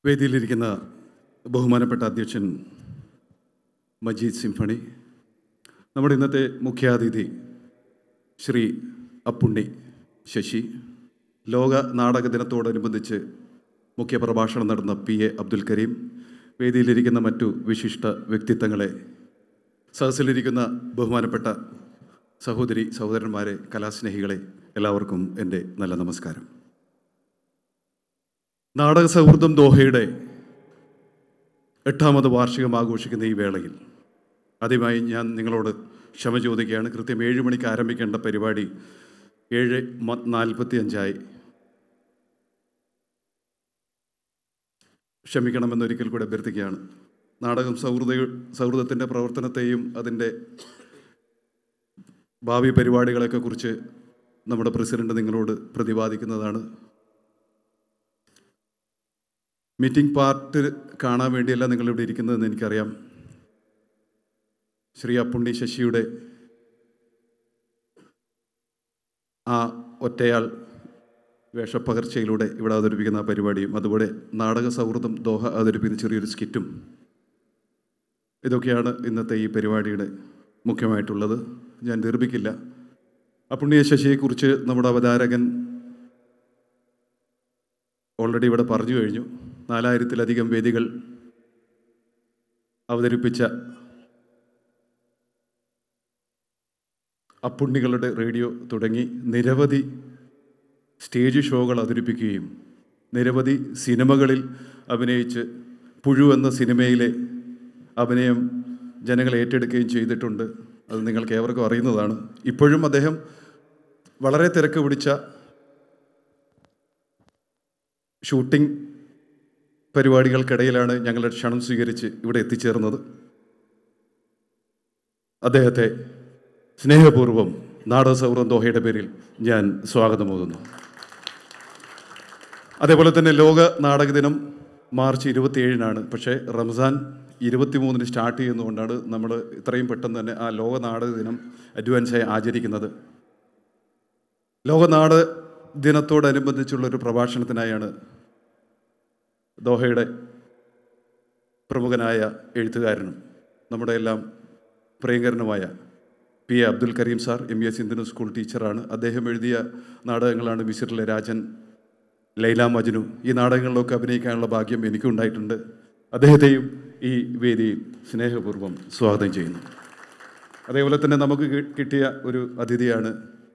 വേദിയിലിരിക്കുന്ന ബഹുമാനപ്പെട്ട അധ്യക്ഷൻ മജീദ് സിംഫണി നമ്മുടെ ഇന്നത്തെ മുഖ്യാതിഥി ശ്രീ അപ്പുണ്ണി ശശി ലോക നാടക ദിനത്തോടനുബന്ധിച്ച് മുഖ്യ പ്രഭാഷണം നടന്ന പി എ അബ്ദുൽ കരീം വേദിയിലിരിക്കുന്ന മറ്റു വിശിഷ്ട വ്യക്തിത്വങ്ങളെ സദസ്സിലിരിക്കുന്ന ബഹുമാനപ്പെട്ട സഹോദരി സഹോദരന്മാരെ കലാസ്നേഹികളെ എല്ലാവർക്കും എൻ്റെ നല്ല നമസ്കാരം നാടക സൗഹൃദം ദോഹയുടെ എട്ടാമത് വാർഷികം ആഘോഷിക്കുന്ന ഈ വേളയിൽ ആദ്യമായി ഞാൻ നിങ്ങളോട് ക്ഷമ ചോദിക്കുകയാണ് കൃത്യം ഏഴ് മണിക്ക് ആരംഭിക്കേണ്ട പരിപാടി ഏഴ് മ- നാൽപ്പത്തി അഞ്ചായി ക്ഷമിക്കണമെന്നൊരിക്കൽ കൂടെ അഭ്യർത്ഥിക്കുകയാണ് നാടകം സൗഹൃദ സൗഹൃദത്തിൻ്റെ പ്രവർത്തനത്തെയും അതിൻ്റെ ഭാവി പരിപാടികളെയൊക്കെ കുറിച്ച് നമ്മുടെ പ്രസിഡന്റ് നിങ്ങളോട് പ്രതിപാദിക്കുന്നതാണ് മീറ്റിംഗ് പാർട്ട് കാണാൻ വേണ്ടിയല്ല നിങ്ങളിവിടെ ഇരിക്കുന്നതെന്ന് എനിക്കറിയാം ശ്രീ അപ്പുണ്ണി ശശിയുടെ ആ ഒറ്റയാൾ വേഷപ്പകർച്ചയിലൂടെ ഇവിടെ അവതരിപ്പിക്കുന്ന ആ പരിപാടിയും അതുപോലെ നാടക സൗഹൃദം ദോഹ അവതരിപ്പിക്കുന്ന ചെറിയൊരു സ്കിറ്റും ഇതൊക്കെയാണ് ഇന്നത്തെ ഈ പരിപാടിയുടെ മുഖ്യമായിട്ടുള്ളത് ഞാൻ ദീർഘിക്കില്ല അപ്പുണ്ണിയ ശശിയെക്കുറിച്ച് നമ്മുടെ അവതാരകൻ ഓൾറെഡി ഇവിടെ പറഞ്ഞു കഴിഞ്ഞു നാലായിരത്തിലധികം വേദികൾ അവതരിപ്പിച്ച അപ്പുണ്ണികളുടെ റേഡിയോ തുടങ്ങി നിരവധി സ്റ്റേജ് ഷോകൾ അവതരിപ്പിക്കുകയും നിരവധി സിനിമകളിൽ അഭിനയിച്ച് പുഴു എന്ന സിനിമയിലെ അഭിനയം ജനങ്ങൾ ഏറ്റെടുക്കുകയും ചെയ്തിട്ടുണ്ട് അത് നിങ്ങൾക്ക് ഏവർക്കും അറിയുന്നതാണ് ഇപ്പോഴും അദ്ദേഹം വളരെ തിരക്ക് പിടിച്ച ഷൂട്ടിംഗ് പരിപാടികൾക്കിടയിലാണ് ഞങ്ങളുടെ ക്ഷണം സ്വീകരിച്ച് ഇവിടെ എത്തിച്ചേർന്നത് അദ്ദേഹത്തെ സ്നേഹപൂർവ്വം നാടക സൗഹൃദം ദോഹയുടെ പേരിൽ ഞാൻ സ്വാഗതമോകുന്നു അതേപോലെ തന്നെ ലോക നാടക ദിനം മാർച്ച് ഇരുപത്തിയേഴിനാണ് പക്ഷേ റംസാൻ ഇരുപത്തിമൂന്നിന് സ്റ്റാർട്ട് ചെയ്യുന്നതുകൊണ്ടാണ് നമ്മൾ ഇത്രയും പെട്ടെന്ന് തന്നെ ആ ലോക നാടക ദിനം അഡ്വാൻസായി ആചരിക്കുന്നത് ലോക നാടക ദിനത്തോടനുബന്ധിച്ചുള്ളൊരു പ്രഭാഷണത്തിനായാണ് ദോഹയുടെ പ്രമുഖനായ എഴുത്തുകാരനും നമ്മുടെ എല്ലാം പ്രിയങ്കരനുമായ P A Abdul Kareem sir M S Indian school ടീച്ചറാണ് അദ്ദേഹം എഴുതിയ നാടകങ്ങളാണ് മിസിറിലെ രാജൻ ലൈല മജ്നു ഈ നാടകങ്ങളിലൊക്കെ അഭിനയിക്കാനുള്ള ഭാഗ്യം എനിക്കുണ്ടായിട്ടുണ്ട് അദ്ദേഹത്തെയും ഈ വേദിയിൽ സ്നേഹപൂർവ്വം സ്വാഗതം ചെയ്യുന്നു അതേപോലെ തന്നെ നമുക്ക് കി- കിട്ടിയ ഒരു അതിഥിയാണ്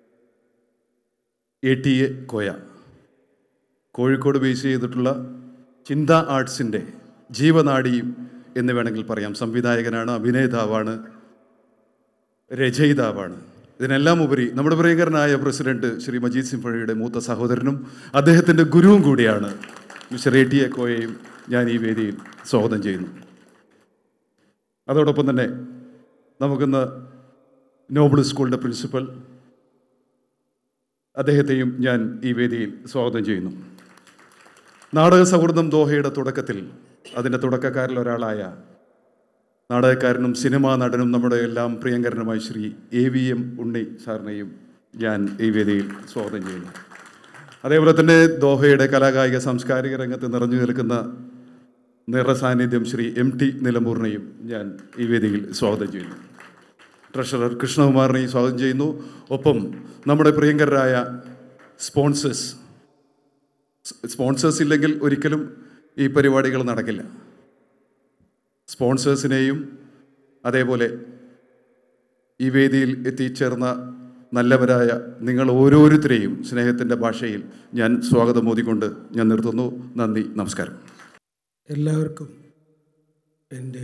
A T A Koya Kozhikode base ചെയ്തിട്ടുള്ള ചിന്ത ആർട്സിൻ്റെ ജീവനാഡിയും എന്ന് വേണമെങ്കിൽ പറയാം സംവിധായകനാണ് അഭിനേതാവാണ് രചയിതാവാണ് ഇതിനെല്ലാം ഉപരി നമ്മുടെ പ്രിയങ്കരനായ പ്രസിഡന്റ് ശ്രീ മജീദ് സിംഫണിയുടെ മൂത്ത സഹോദരനും അദ്ദേഹത്തിൻ്റെ ഗുരുവും കൂടിയാണ് മിസ്റ്റർ എ ടി എ കോയയും ഞാൻ ഈ വേദിയിൽ സ്വാഗതം ചെയ്യുന്നു അതോടൊപ്പം തന്നെ നമുക്കിന്ന് നോബിൾ സ്കൂളിൻ്റെ പ്രിൻസിപ്പൽ അദ്ദേഹത്തെയും ഞാൻ ഈ വേദിയിൽ സ്വാഗതം ചെയ്യുന്നു നാടക സൗഹൃദം ദോഹയുടെ തുടക്കത്തിൽ അതിൻ്റെ തുടക്കക്കാരിൽ ഒരാളായ നാടകക്കാരനും സിനിമാ നടനും നമ്മുടെ എല്ലാം പ്രിയങ്കരനുമായ Shri A V M Unni സാറിനെയും ഞാൻ ഈ വേദിയിൽ സ്വാഗതം ചെയ്യുന്നു അതേപോലെ തന്നെ ദോഹയുടെ കലാകായിക സാംസ്കാരിക രംഗത്ത് നിറഞ്ഞു നിൽക്കുന്ന നിറസാന്നിധ്യം ശ്രീ എം ടി നിലമ്പൂറിനെയും ഞാൻ ഈ വേദിയിൽ സ്വാഗതം ചെയ്യുന്നു ട്രഷറർ കൃഷ്ണകുമാറിനെയും സ്വാഗതം ചെയ്യുന്നു ഒപ്പം നമ്മുടെ പ്രിയങ്കരായ സ്പോൺസേഴ്സ് സ്പോൺസേഴ്സ് ഇല്ലെങ്കിൽ ഒരിക്കലും ഈ പരിപാടികൾ നടക്കില്ല സ്പോൺസേഴ്സിനെയും അതേപോലെ ഈ വേദിയിൽ എത്തിച്ചേർന്ന നല്ലവരായ നിങ്ങൾ ഓരോരുത്തരെയും സ്നേഹത്തിൻ്റെ ഭാഷയിൽ ഞാൻ സ്വാഗതം മോദിക്കൊണ്ട് ഞാൻ നിർത്തുന്നു നന്ദി നമസ്കാരം എല്ലാവർക്കും എൻ്റെ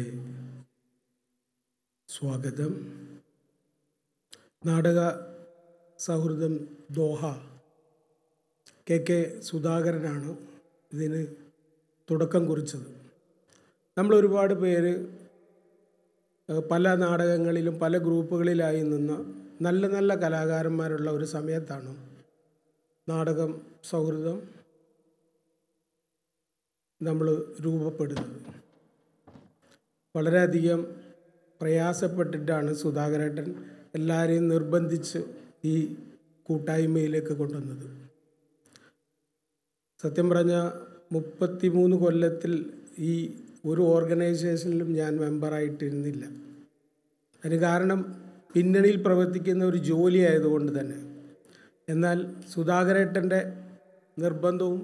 സ്വാഗതം നാടക സൗഹൃദം ദോഹ കെ കെ സുധാകരനാണ് ഇതിന് തുടക്കം കുറിച്ചത് നമ്മൾ ഒരുപാട് പേര് ഏഹ്, പല നാടകങ്ങളിലും പല ഗ്രൂപ്പുകളിലായി നിന്ന് നല്ല നല്ല കലാകാരന്മാരുള്ള ഒരു സമയത്താണ് നാടകം സൗഹൃദം നമ്മൾ രൂപപ്പെടുന്നത് വളരെയധികം പ്രയാസപ്പെട്ടിട്ടാണ് സുധാകരേട്ടൻ എല്ലാവരെയും നിർബന്ധിച്ച് ഈ കൂട്ടായ്മയിലേക്ക് കൊണ്ടുവന്നത് സത്യം പറഞ്ഞ മുപ്പത്തി മൂന്ന് കൊല്ലത്തിൽ ഈ ഒരു ഓർഗനൈസേഷനിലും ഞാൻ മെമ്പറായിട്ടിരുന്നില്ല അതിന് കാരണം പിന്നണിയിൽ പ്രവർത്തിക്കുന്ന ഒരു ജോലി ആയതുകൊണ്ട് തന്നെ എന്നാൽ സുധാകരേട്ടൻ്റെ നിർബന്ധവും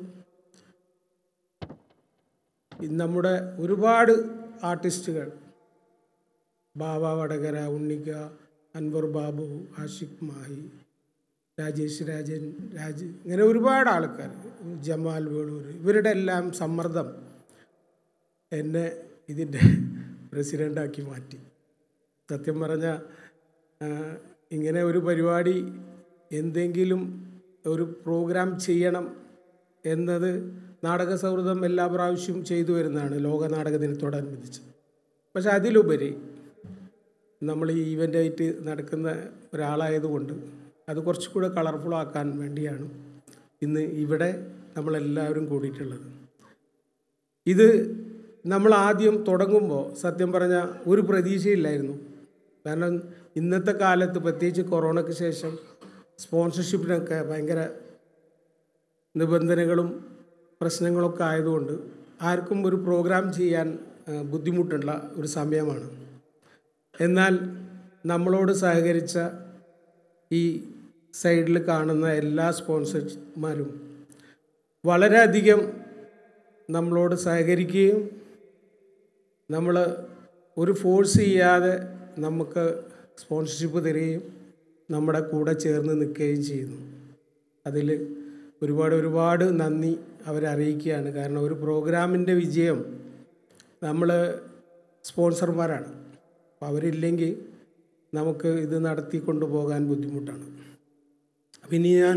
നമ്മുടെ ഒരുപാട് ആർട്ടിസ്റ്റുകൾ ബാബ വടകര ഉണ്ണിക്ക അൻവർ ബാബു ആഷിഖ് മാഹി രാജേഷ് രാജൻ രാജ് ഇങ്ങനെ ഒരുപാട് ആൾക്കാർ ജമാൽ വേളൂർ ഇവരുടെ എല്ലാം സമ്മർദ്ദം എന്നെ ഇതിൻ്റെ പ്രസിഡൻ്റാക്കി മാറ്റി സത്യം പറഞ്ഞാൽ ഇങ്ങനെ ഒരു പരിപാടി എന്തെങ്കിലും ഒരു പ്രോഗ്രാം ചെയ്യണം എന്നത് നാടക സൗഹൃദം എല്ലാ പ്രാവശ്യവും ചെയ്തു വരുന്നതാണ് ലോക നാടക ദിനത്തോടനുബന്ധിച്ച് പക്ഷെ അതിലുപരി നമ്മൾ ഈ ഇവൻ്റായിട്ട് നടക്കുന്ന ഒരാളായതുകൊണ്ട് അത് കുറച്ചുകൂടെ കളർഫുൾ ആക്കാൻ വേണ്ടിയാണ് ഇന്ന് ഇവിടെ നമ്മളെല്ലാവരും കൂടിയിട്ടുള്ളത് ഇത് നമ്മൾ ആദ്യം തുടങ്ങുമ്പോൾ സത്യം പറഞ്ഞാൽ ഒരു പ്രതീക്ഷയില്ലായിരുന്നു കാരണം ഇന്നത്തെ കാലത്ത് പ്രത്യേകിച്ച് കൊറോണയ്ക്ക് ശേഷം സ്പോൺസർഷിപ്പിനൊക്കെ ഭയങ്കര നിബന്ധനകളും പ്രശ്നങ്ങളൊക്കെ ആയതുകൊണ്ട് ആർക്കും ഒരു പ്രോഗ്രാം ചെയ്യാൻ ആ, ബുദ്ധിമുട്ടുള്ള ഒരു സമയമാണ് എന്നാൽ നമ്മളോട് സഹകരിച്ച ഈ സൈഡിൽ കാണുന്ന എല്ലാ സ്പോൺസർമാരും വളരെയധികം നമ്മളോട് സഹകരിക്കുകയും നമ്മൾ ഒരു ഫോഴ്സ് ചെയ്യാതെ നമുക്ക് സ്പോൺസർഷിപ്പ് തരികയും നമ്മുടെ കൂടെ ചേർന്ന് നിൽക്കുകയും ചെയ്യുന്നു അതിൽ ഒരുപാട് ഒരുപാട് നന്ദി അവരെ അറിയിക്കുകയാണ് കാരണം ഒരു പ്രോഗ്രാമിൻ്റെ വിജയം നമ്മൾ സ്പോൺസർമാരാണ് അപ്പോൾ അവരില്ലെങ്കിൽ നമുക്ക് ഇത് നടത്തി കൊണ്ടുപോകാൻ ബുദ്ധിമുട്ടാണ് അപ്പം ഇനി ഞാൻ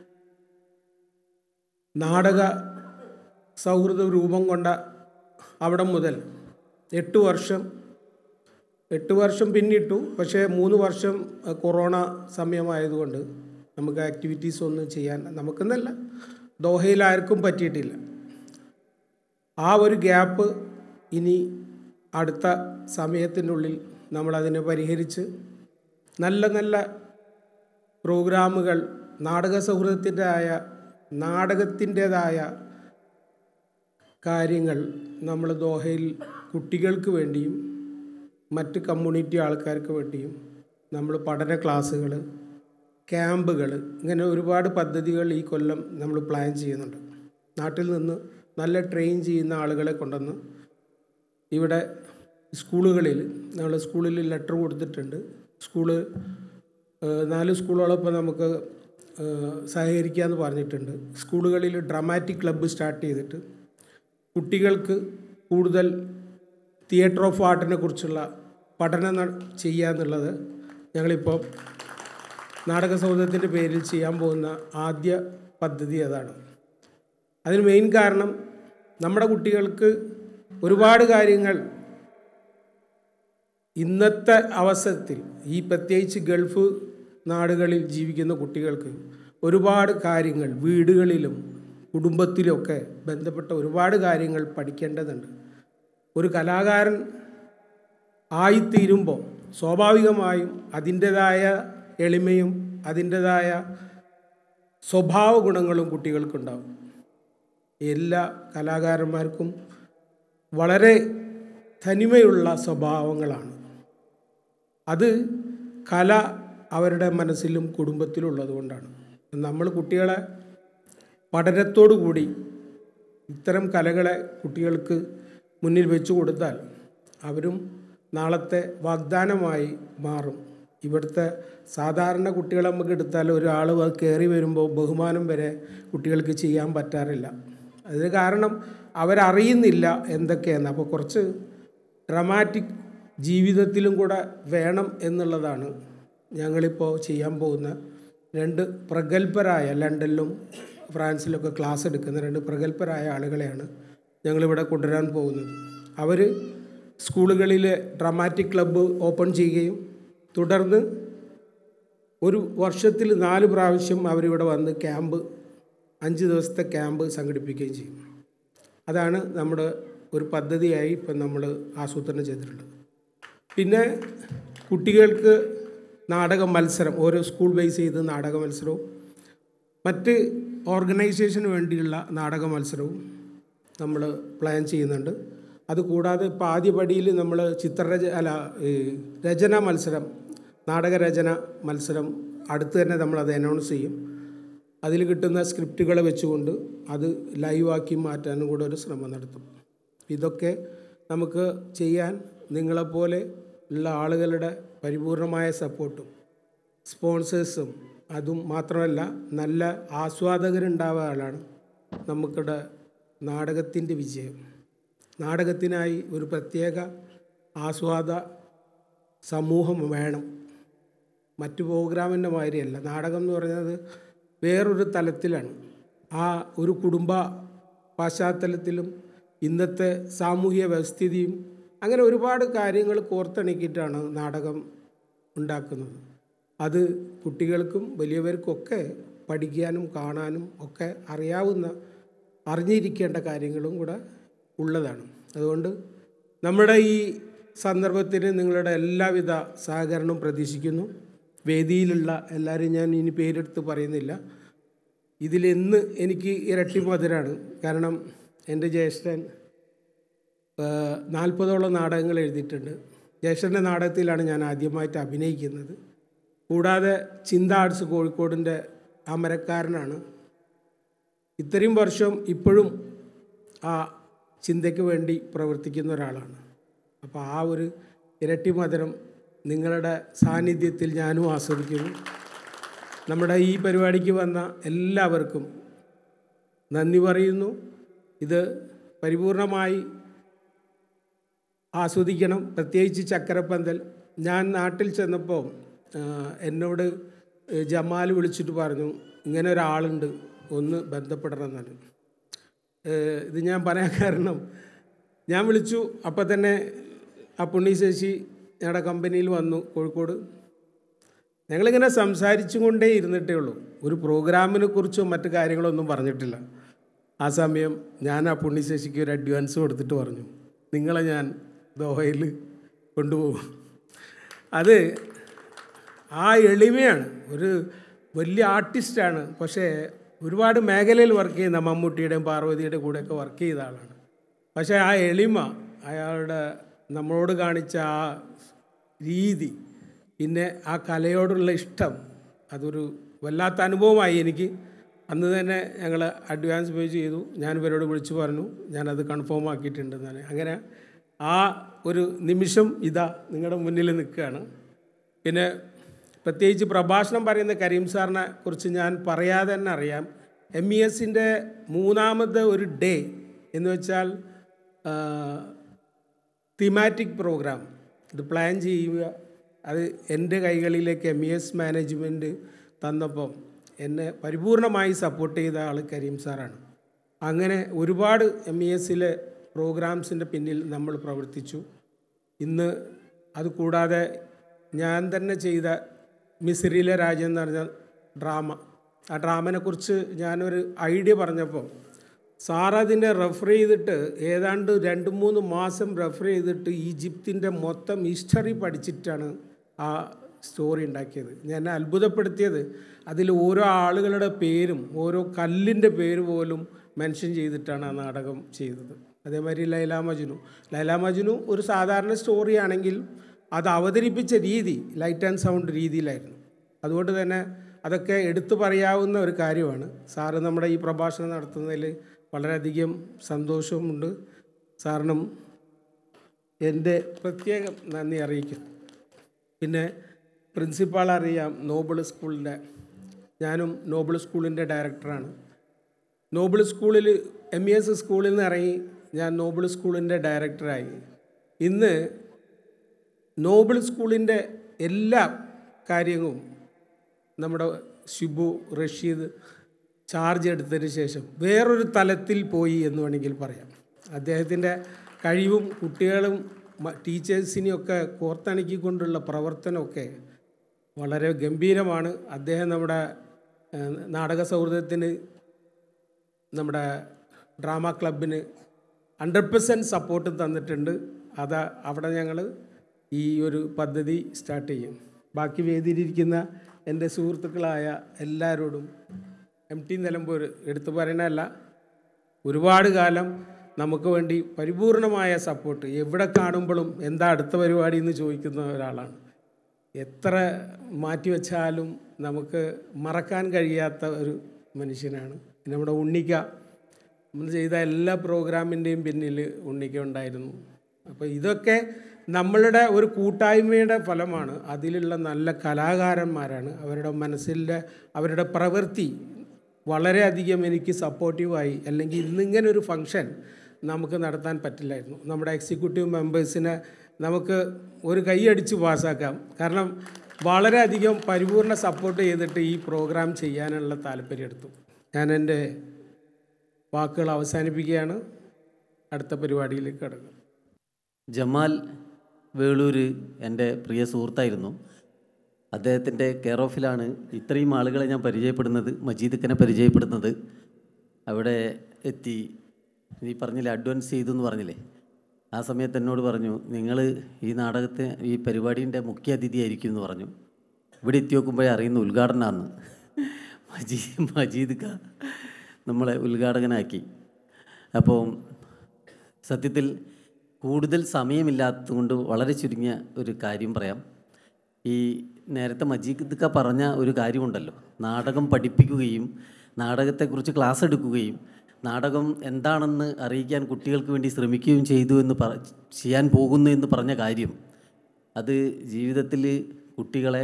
നാടക സൗഹൃദ രൂപം കൊണ്ട അവിടെ മുതൽ എട്ട് വർഷം എട്ട് വർഷം പിന്നിട്ടു പക്ഷേ മൂന്ന് വർഷം അഹ്, കൊറോണ സമയമായതുകൊണ്ട് നമുക്ക് ആക്ടിവിറ്റീസ് ഒന്നും ചെയ്യാൻ നമുക്കെന്നല്ല ദോഹയിൽ ആർക്കും പറ്റിയിട്ടില്ല ആ ഒരു ഗ്യാപ്പ് ഇനി അടുത്ത സമയത്തിനുള്ളിൽ നമ്മളതിനെ പരിഹരിച്ച് നല്ല നല്ല പ്രോഗ്രാമുകൾ നാടക സൗഹൃദത്തിൻ്റെതായ നാടകത്തിൻ്റെതായ കാര്യങ്ങൾ നമ്മൾ ദോഹയിൽ കുട്ടികൾക്ക് വേണ്ടിയും മറ്റ് കമ്മ്യൂണിറ്റി ആൾക്കാർക്ക് വേണ്ടിയും നമ്മൾ പഠന ക്ലാസ്സുകൾ ക്യാമ്പുകൾ ഇങ്ങനെ ഒരുപാട് പദ്ധതികൾ ഈ കൊല്ലം നമ്മൾ പ്ലാൻ ചെയ്യുന്നുണ്ട് നാട്ടിൽ നിന്ന് നല്ല ട്രെയിൻ ചെയ്യുന്ന ആളുകളെ കൊണ്ടുവന്ന് ഇവിടെ സ്കൂളുകളിൽ നമ്മൾ സ്കൂളിൽ ലെറ്റർ കൊടുത്തിട്ടുണ്ട് സ്കൂള് ഏഹ്, നാല് സ്കൂളുകളൊപ്പം നമുക്ക് ഏഹ്, സഹകരിക്കാമെന്ന് പറഞ്ഞിട്ടുണ്ട് സ്കൂളുകളിൽ ഡ്രമാറ്റിക് ക്ലബ്ബ് സ്റ്റാർട്ട് ചെയ്തിട്ട് കുട്ടികൾക്ക് കൂടുതൽ തിയേറ്റർ ഓഫ് ആർട്ടിനെ കുറിച്ചുള്ള പഠനം ന- ചെയ്യുക എന്നുള്ളത് ഞങ്ങളിപ്പോൾ നാടക സൗഹൃദത്തിൻ്റെ പേരിൽ ചെയ്യാൻ പോകുന്ന ആദ്യ പദ്ധതി അതാണ് അതിന് മെയിൻ കാരണം നമ്മുടെ കുട്ടികൾക്ക് ഒരുപാട് കാര്യങ്ങൾ ഇന്നത്തെ അവസരത്തിൽ ഈ പ്രത്യേകിച്ച് ഗൾഫ് നാടുകളിൽ ജീവിക്കുന്ന കുട്ടികൾക്ക് ഒരുപാട് കാര്യങ്ങൾ വീടുകളിലും കുടുംബത്തിലുമൊക്കെ ബന്ധപ്പെട്ട ഒരുപാട് കാര്യങ്ങൾ പഠിക്കേണ്ടതുണ്ട് ഒരു കലാകാരൻ ആയിത്തീരുമ്പോൾ സ്വാഭാവികമായും അതിൻ്റെതായ എളിമയും അതിൻ്റെതായ സ്വഭാവ ഗുണങ്ങളും കുട്ടികൾക്കുണ്ടാവും എല്ലാ കലാകാരന്മാർക്കും വളരെ തനിമയുള്ള സ്വഭാവങ്ങളാണ് അത് കല അവരുടെ മനസ്സിലും കുടുംബത്തിലും ഉള്ളതുകൊണ്ടാണ് നമ്മൾ കുട്ടികളെ പഠനത്തോടു കൂടി ഇത്തരം കലകളെ കുട്ടികൾക്ക് മുന്നിൽ വെച്ചു കൊടുത്താൽ അവരും നാളത്തെ വാഗ്ദാനമായി മാറും ഇവിടുത്തെ സാധാരണ കുട്ടികളെ നമുക്ക് എടുത്താൽ ഒരാൾ കയറി വരുമ്പോൾ ബഹുമാനം വരെ കുട്ടികൾക്ക് ചെയ്യാൻ പറ്റാറില്ല അതിന് കാരണം അവരറിയുന്നില്ല എന്തൊക്കെയെന്ന് അപ്പോൾ കുറച്ച് ഡ്രമാറ്റിക് ജീവിതത്തിലും കൂടെ വേണം എന്നുള്ളതാണ് ഞങ്ങളിപ്പോൾ ചെയ്യാൻ പോകുന്ന രണ്ട് പ്രഗത്ഭരായ ലണ്ടനിലും ഫ്രാൻസിലൊക്കെ ക്ലാസ് എടുക്കുന്ന രണ്ട് പ്രഗത്ഭരായ ആളുകളെയാണ് ഞങ്ങളിവിടെ കൊണ്ടുവരാൻ പോകുന്നത് അവർ സ്കൂളുകളിൽ ഡ്രമാറ്റിക് ക്ലബ്ബ് ഓപ്പൺ ചെയ്യുകയും തുടർന്ന് ഒരു വർഷത്തിൽ നാല് പ്രാവശ്യം അവരിവിടെ വന്ന് ക്യാമ്പ് അഞ്ച് ദിവസത്തെ ക്യാമ്പ് സംഘടിപ്പിക്കുകയും ചെയ്യും അതാണ് നമ്മുടെ ഒരു പദ്ധതിയായി ഇപ്പം നമ്മൾ ആസൂത്രണം ചെയ്തിട്ടുള്ളത് പിന്നെ കുട്ടികൾക്ക് നാടക മത്സരം ഓരോ സ്കൂൾ ബേസ് ചെയ്ത് നാടക മത്സരവും മറ്റ് ഓർഗനൈസേഷന് വേണ്ടിയുള്ള നാടക മത്സരവും നമ്മൾ പ്ലാൻ ചെയ്യുന്നുണ്ട് അതുകൂടാതെ ഇപ്പോൾ ആദ്യ പടിയിൽ നമ്മൾ ചിത്രരച അല്ല ഈ രചന മത്സരം നാടകരചന മത്സരം അടുത്ത് തന്നെ നമ്മളത് അനൗൺസ് ചെയ്യും അതിൽ കിട്ടുന്ന സ്ക്രിപ്റ്റുകൾ വെച്ചുകൊണ്ട് അത് ലൈവാക്കി മാറ്റാനും കൂടെ ഒരു ശ്രമം നടത്തും ഇതൊക്കെ നമുക്ക് ചെയ്യാൻ നിങ്ങളെപ്പോലെ ഉള്ള ആളുകളുടെ പരിപൂർണമായ സപ്പോർട്ടും സ്പോൺസേഴ്സും അതും മാത്രമല്ല നല്ല ആസ്വാദകരുണ്ടാവാനാണ് നമുക്കിവിടെ നാടകത്തിൻ്റെ വിജയം നാടകത്തിനായി ഒരു പ്രത്യേക ആസ്വാദ സമൂഹം വേണം മറ്റു പ്രോഗ്രാമിൻ്റെ മാതിരിയല്ല നാടകം എന്ന് പറയുന്നത് വേറൊരു തലത്തിലാണ് ആ ഒരു കുടുംബ പശ്ചാത്തലത്തിലും ഇന്നത്തെ സാമൂഹ്യ വ്യവസ്ഥിതിയും അങ്ങനെ ഒരുപാട് കാര്യങ്ങൾ കോർത്തിണക്കിയിട്ടാണ് നാടകം ഉണ്ടാക്കുന്നത് അത് കുട്ടികൾക്കും വലിയവർക്കൊക്കെ പഠിക്കാനും കാണാനും ഒക്കെ അറിയാവുന്ന അറിഞ്ഞിരിക്കേണ്ട കാര്യങ്ങളും കൂടെ ഉള്ളതാണ് അതുകൊണ്ട് നമ്മുടെ ഈ സന്ദർഭത്തിന് നിങ്ങളുടെ എല്ലാവിധ സഹകരണവും പ്രതീക്ഷിക്കുന്നു വേദിയിലുള്ള എല്ലാവരും ഞാൻ ഇനി പേരെടുത്ത് പറയുന്നില്ല ഇതിലെന്ന് എനിക്ക് ഇരട്ടി മധുരാണ് കാരണം എൻ്റെ ജ്യേഷ്ഠൻ നാൽപ്പതോളം നാടകങ്ങൾ എഴുതിയിട്ടുണ്ട് ജ്യേഷ്ഠൻ്റെ നാടകത്തിലാണ് ഞാൻ ആദ്യമായിട്ട് അഭിനയിക്കുന്നത് കൂടാതെ ചിന്ത ആർട്സ് കോഴിക്കോടിൻ്റെ അമരക്കാരനാണ് ഇത്രയും വർഷം ഇപ്പോഴും ആ ചിന്തയ്ക്ക് വേണ്ടി പ്രവർത്തിക്കുന്ന ഒരാളാണ് അപ്പോൾ ആ ഒരു ഇരട്ടി മധുരം നിങ്ങളുടെ സാന്നിധ്യത്തിൽ ഞാനും ആസ്വദിക്കുന്നു നമ്മുടെ ഈ പരിപാടിക്ക് വന്ന എല്ലാവർക്കും നന്ദി പറയുന്നു ഇത് പരിപൂർണമായി ആസ്വദിക്കണം പ്രത്യേകിച്ച് ചക്കരപ്പന്തൽ ഞാൻ നാട്ടിൽ ചെന്നപ്പോൾ ആ, എന്നോട് ജമാൽ വിളിച്ചിട്ട് പറഞ്ഞു ഇങ്ങനെ ഒരാളുണ്ട് ഒന്ന് ബന്ധപ്പെടണം എന്നാണ് ഏഹ് ഇത് ഞാൻ പറയാൻ കാരണം ഞാൻ വിളിച്ചു അപ്പം തന്നെ ആ പുണ്ണി ശശി ഞങ്ങളുടെ കമ്പനിയിൽ വന്നു കോഴിക്കോട് ഞങ്ങളിങ്ങനെ സംസാരിച്ചും കൊണ്ടേ ഇരുന്നിട്ടേ ഉള്ളൂ ഒരു പ്രോഗ്രാമിനെ കുറിച്ചോ മറ്റു കാര്യങ്ങളോ ഒന്നും പറഞ്ഞിട്ടില്ല ആ സമയം ഞാൻ ആ പുണ്ണി ശശിക്ക് ഒരു അഡ്വാൻസ് കൊടുത്തിട്ട് പറഞ്ഞു നിങ്ങളെ ഞാൻ ദോഹയിൽ കൊണ്ടുപോകും അത് ആ എളിമയാണ് ഒരു വലിയ ആർട്ടിസ്റ്റാണ് പക്ഷേ ഒരുപാട് മേഖലയിൽ വർക്ക് ചെയ്യുന്ന മമ്മൂട്ടിയുടെയും പാർവതിയുടെയും കൂടെയൊക്കെ വർക്ക് ചെയ്ത ആളാണ് പക്ഷേ ആ എളിമ അയാളുടെ നമ്മളോട് കാണിച്ച ആ രീതി പിന്നെ ആ കലയോടുള്ള ഇഷ്ടം അതൊരു വല്ലാത്ത അനുഭവമായി എനിക്ക് അന്ന് തന്നെ ഞങ്ങൾ അഡ്വാൻസ് പേ ചെയ്തു ഞാൻ ഇവരോട് വിളിച്ചു പറഞ്ഞു ഞാനത് കൺഫേം ആക്കിയിട്ടുണ്ടെന്നാണ് അങ്ങനെ ആ ഒരു നിമിഷം ഇതാ നിങ്ങളുടെ മുന്നിൽ നിൽക്കുകയാണ് പിന്നെ പ്രത്യേകിച്ച് പ്രഭാഷണം പറയുന്ന കരീം സാറിനെ കുറിച്ച് ഞാൻ പറയാതെ തന്നെ അറിയാം എം ഇ എസിൻ്റെ മൂന്നാമത്തെ ഒരു ഡേ എന്ന് വെച്ചാൽ തീമാറ്റിക് പ്രോഗ്രാം ഇത് പ്ലാൻ ചെയ്യുക അത് എൻ്റെ കൈകളിലേക്ക് എം ഇ എസ് മാനേജ്മെൻറ്റ് തന്നപ്പം എന്നെ പരിപൂർണമായി സപ്പോർട്ട് ചെയ്ത ആൾ കരീം സാറാണ് അങ്ങനെ ഒരുപാട് എം ഇ എസിലെ പ്രോഗ്രാംസിൻ്റെ പിന്നിൽ നമ്മൾ പ്രവർത്തിച്ചു ഇന്ന് അത് കൂടാതെ ഞാൻ തന്നെ ചെയ്ത മിസിറിയിലെ രാജ്യം എന്ന് പറഞ്ഞ ഡ്രാമ ആ ഡ്രാമനെക്കുറിച്ച് ഞാനൊരു ഐഡിയ പറഞ്ഞപ്പോൾ സാർ അതിനെ റെഫർ ചെയ്തിട്ട് ഏതാണ്ട് രണ്ട് മൂന്ന് മാസം റെഫർ ചെയ്തിട്ട് ഈജിപ്തിൻ്റെ മൊത്തം ഹിസ്റ്ററി പഠിച്ചിട്ടാണ് ആ സ്റ്റോറി ഉണ്ടാക്കിയത് ഞാൻ അത്ഭുതപ്പെടുത്തിയത് അതിൽ ഓരോ ആളുകളുടെ പേരും ഓരോ കല്ലിൻ്റെ പേര് പോലും മെൻഷൻ ചെയ്തിട്ടാണ് ആ നാടകം ചെയ്തത് അതേമാതിരി ലൈല മജ്നു ലൈല മജ്നു ഒരു സാധാരണ സ്റ്റോറി ആണെങ്കിൽ അത് അവതരിപ്പിച്ച രീതി ലൈറ്റ് ആൻഡ് സൗണ്ട് രീതിയിലായിരുന്നു അതുകൊണ്ട് തന്നെ അതൊക്കെ എടുത്തു പറയാവുന്ന ഒരു കാര്യമാണ് സാറ് നമ്മുടെ ഈ പ്രഭാഷണം നടത്തുന്നതിൽ വളരെയധികം സന്തോഷമുണ്ട് സാറിനും എൻ്റെ പ്രത്യേകം നന്ദി അറിയിക്കുന്നു പിന്നെ പ്രിൻസിപ്പാൾ അറിയാം നോബിൾ സ്കൂളിൻ്റെ ഞാനും നോബിൾ സ്കൂളിൻ്റെ ഡയറക്ടറാണ് നോബിൾ സ്കൂളിൽ എം ഇ എസ് സ്കൂളിൽ നിന്ന് ഇറങ്ങി ഞാൻ നോബിൾ സ്കൂളിൻ്റെ ഡയറക്ടറായി ഇന്ന് നോബിൾ സ്കൂളിൻ്റെ എല്ലാ കാര്യങ്ങളും നമ്മുടെ ഷിബു റഷീദ് ചാർജ് എടുത്തതിന് ശേഷം വേറൊരു തലത്തിൽ പോയി എന്ന് വേണമെങ്കിൽ പറയാം അദ്ദേഹത്തിൻ്റെ കഴിവും കുട്ടികളും മ- ടീച്ചേഴ്സിനെയൊക്കെ കോർത്തിണക്കിക്കൊണ്ടുള്ള പ്രവർത്തനമൊക്കെ വളരെ ഗംഭീരമാണ് അദ്ദേഹം നമ്മുടെ ഏഹ്, നാടക സൗഹൃദത്തിന് നമ്മുടെ ഡ്രാമ ക്ലബിന് ഹൺഡ്രഡ് പെർസെൻറ്റ് സപ്പോർട്ട് തന്നിട്ടുണ്ട് അത് അവിടെ ഞങ്ങൾ ഈ ഒരു പദ്ധതി സ്റ്റാർട്ട് ചെയ്യും ബാക്കി വേദിയിലിരിക്കുന്ന എൻ്റെ സുഹൃത്തുക്കളായ എല്ലാവരോടും എം ടി നിലമ്പൂർ എടുത്തു പറയണല്ല ഒരുപാട് കാലം നമുക്ക് വേണ്ടി പരിപൂർണമായ സപ്പോർട്ട് എവിടെ കാണുമ്പോഴും എന്താ അടുത്ത പരിപാടി എന്ന് ചോദിക്കുന്ന ഒരാളാണ് എത്ര മാറ്റി വെച്ചാലും നമുക്ക് മറക്കാൻ കഴിയാത്ത ഒരു മനുഷ്യനാണ് നമ്മുടെ ഉണ്ണിക്ക നമ്മൾ ചെയ്ത എല്ലാ പ്രോഗ്രാമിൻ്റെയും പിന്നിൽ ഉണ്ണിക്ക ഉണ്ടായിരുന്നു അപ്പോൾ ഇതൊക്കെ നമ്മളുടെ ഒരു കൂട്ടായ്മയുടെ ഫലമാണ് അതിലുള്ള നല്ല കലാകാരന്മാരാണ് അവരുടെ മനസ്സിലെ അവരുടെ പ്രവൃത്തി വളരെയധികം എനിക്ക് സപ്പോർട്ടീവായി അല്ലെങ്കിൽ ഇന്നിങ്ങനെ ഒരു ഫങ്ഷൻ നമുക്ക് നടത്താൻ പറ്റില്ലായിരുന്നു നമ്മുടെ എക്സിക്യൂട്ടീവ് മെമ്പേഴ്സിനെ നമുക്ക് ഒരു കൈയടിച്ച് പാസ്സാക്കാം കാരണം വളരെയധികം പരിപൂർണ സപ്പോർട്ട് ചെയ്തിട്ട് ഈ പ്രോഗ്രാം ചെയ്യാനുള്ള താല്പര്യം എടുത്തു ഞാൻ എൻ്റെ വാക്കുകൾ അവസാനിപ്പിക്കുകയാണ് അടുത്ത പരിപാടിയിലേക്ക് കടക്കും ജമാൽ വേളൂര് എൻ്റെ പ്രിയ സുഹൃത്തായിരുന്നു അദ്ദേഹത്തിൻ്റെ കെയർ ഓഫിലാണ് ഇത്രയും ആളുകളെ ഞാൻ പരിചയപ്പെടുന്നത് മജീദക്കനെ പരിചയപ്പെടുന്നത് അവിടെ എത്തി നീ പറഞ്ഞില്ലേ അഡ്വാൻസ് ചെയ്തു എന്ന് പറഞ്ഞില്ലേ ആ സമയത്ത് എന്നോട് പറഞ്ഞു നിങ്ങൾ ഈ നാടകത്തെ ഈ പരിപാടീൻ്റെ മുഖ്യ അതിഥിയായിരിക്കും എന്ന് പറഞ്ഞു ഇവിടെ എത്തി നോക്കുമ്പോഴേ അറിയുന്ന ഉദ്ഘാടനമാണെന്ന് മജീ മജീദ് ക നമ്മളെ ഉദ്ഘാടകനാക്കി അപ്പോൾ സത്യത്തിൽ കൂടുതൽ സമയമില്ലാത്തതുകൊണ്ട് വളരെ ചുരുങ്ങിയ ഒരു കാര്യം പറയാം ഈ നേരത്തെ മജീദ് ക പറഞ്ഞ ഒരു കാര്യമുണ്ടല്ലോ നാടകം പഠിപ്പിക്കുകയും നാടകത്തെക്കുറിച്ച് ക്ലാസ് എടുക്കുകയും നാടകം എന്താണെന്ന് അറിയിക്കാൻ കുട്ടികൾക്ക് വേണ്ടി ശ്രമിക്കുകയും ചെയ്തു എന്ന് പറ ചെയ്യാൻ പോകുന്നു എന്ന് പറഞ്ഞ കാര്യം അത് ജീവിതത്തിൽ കുട്ടികളെ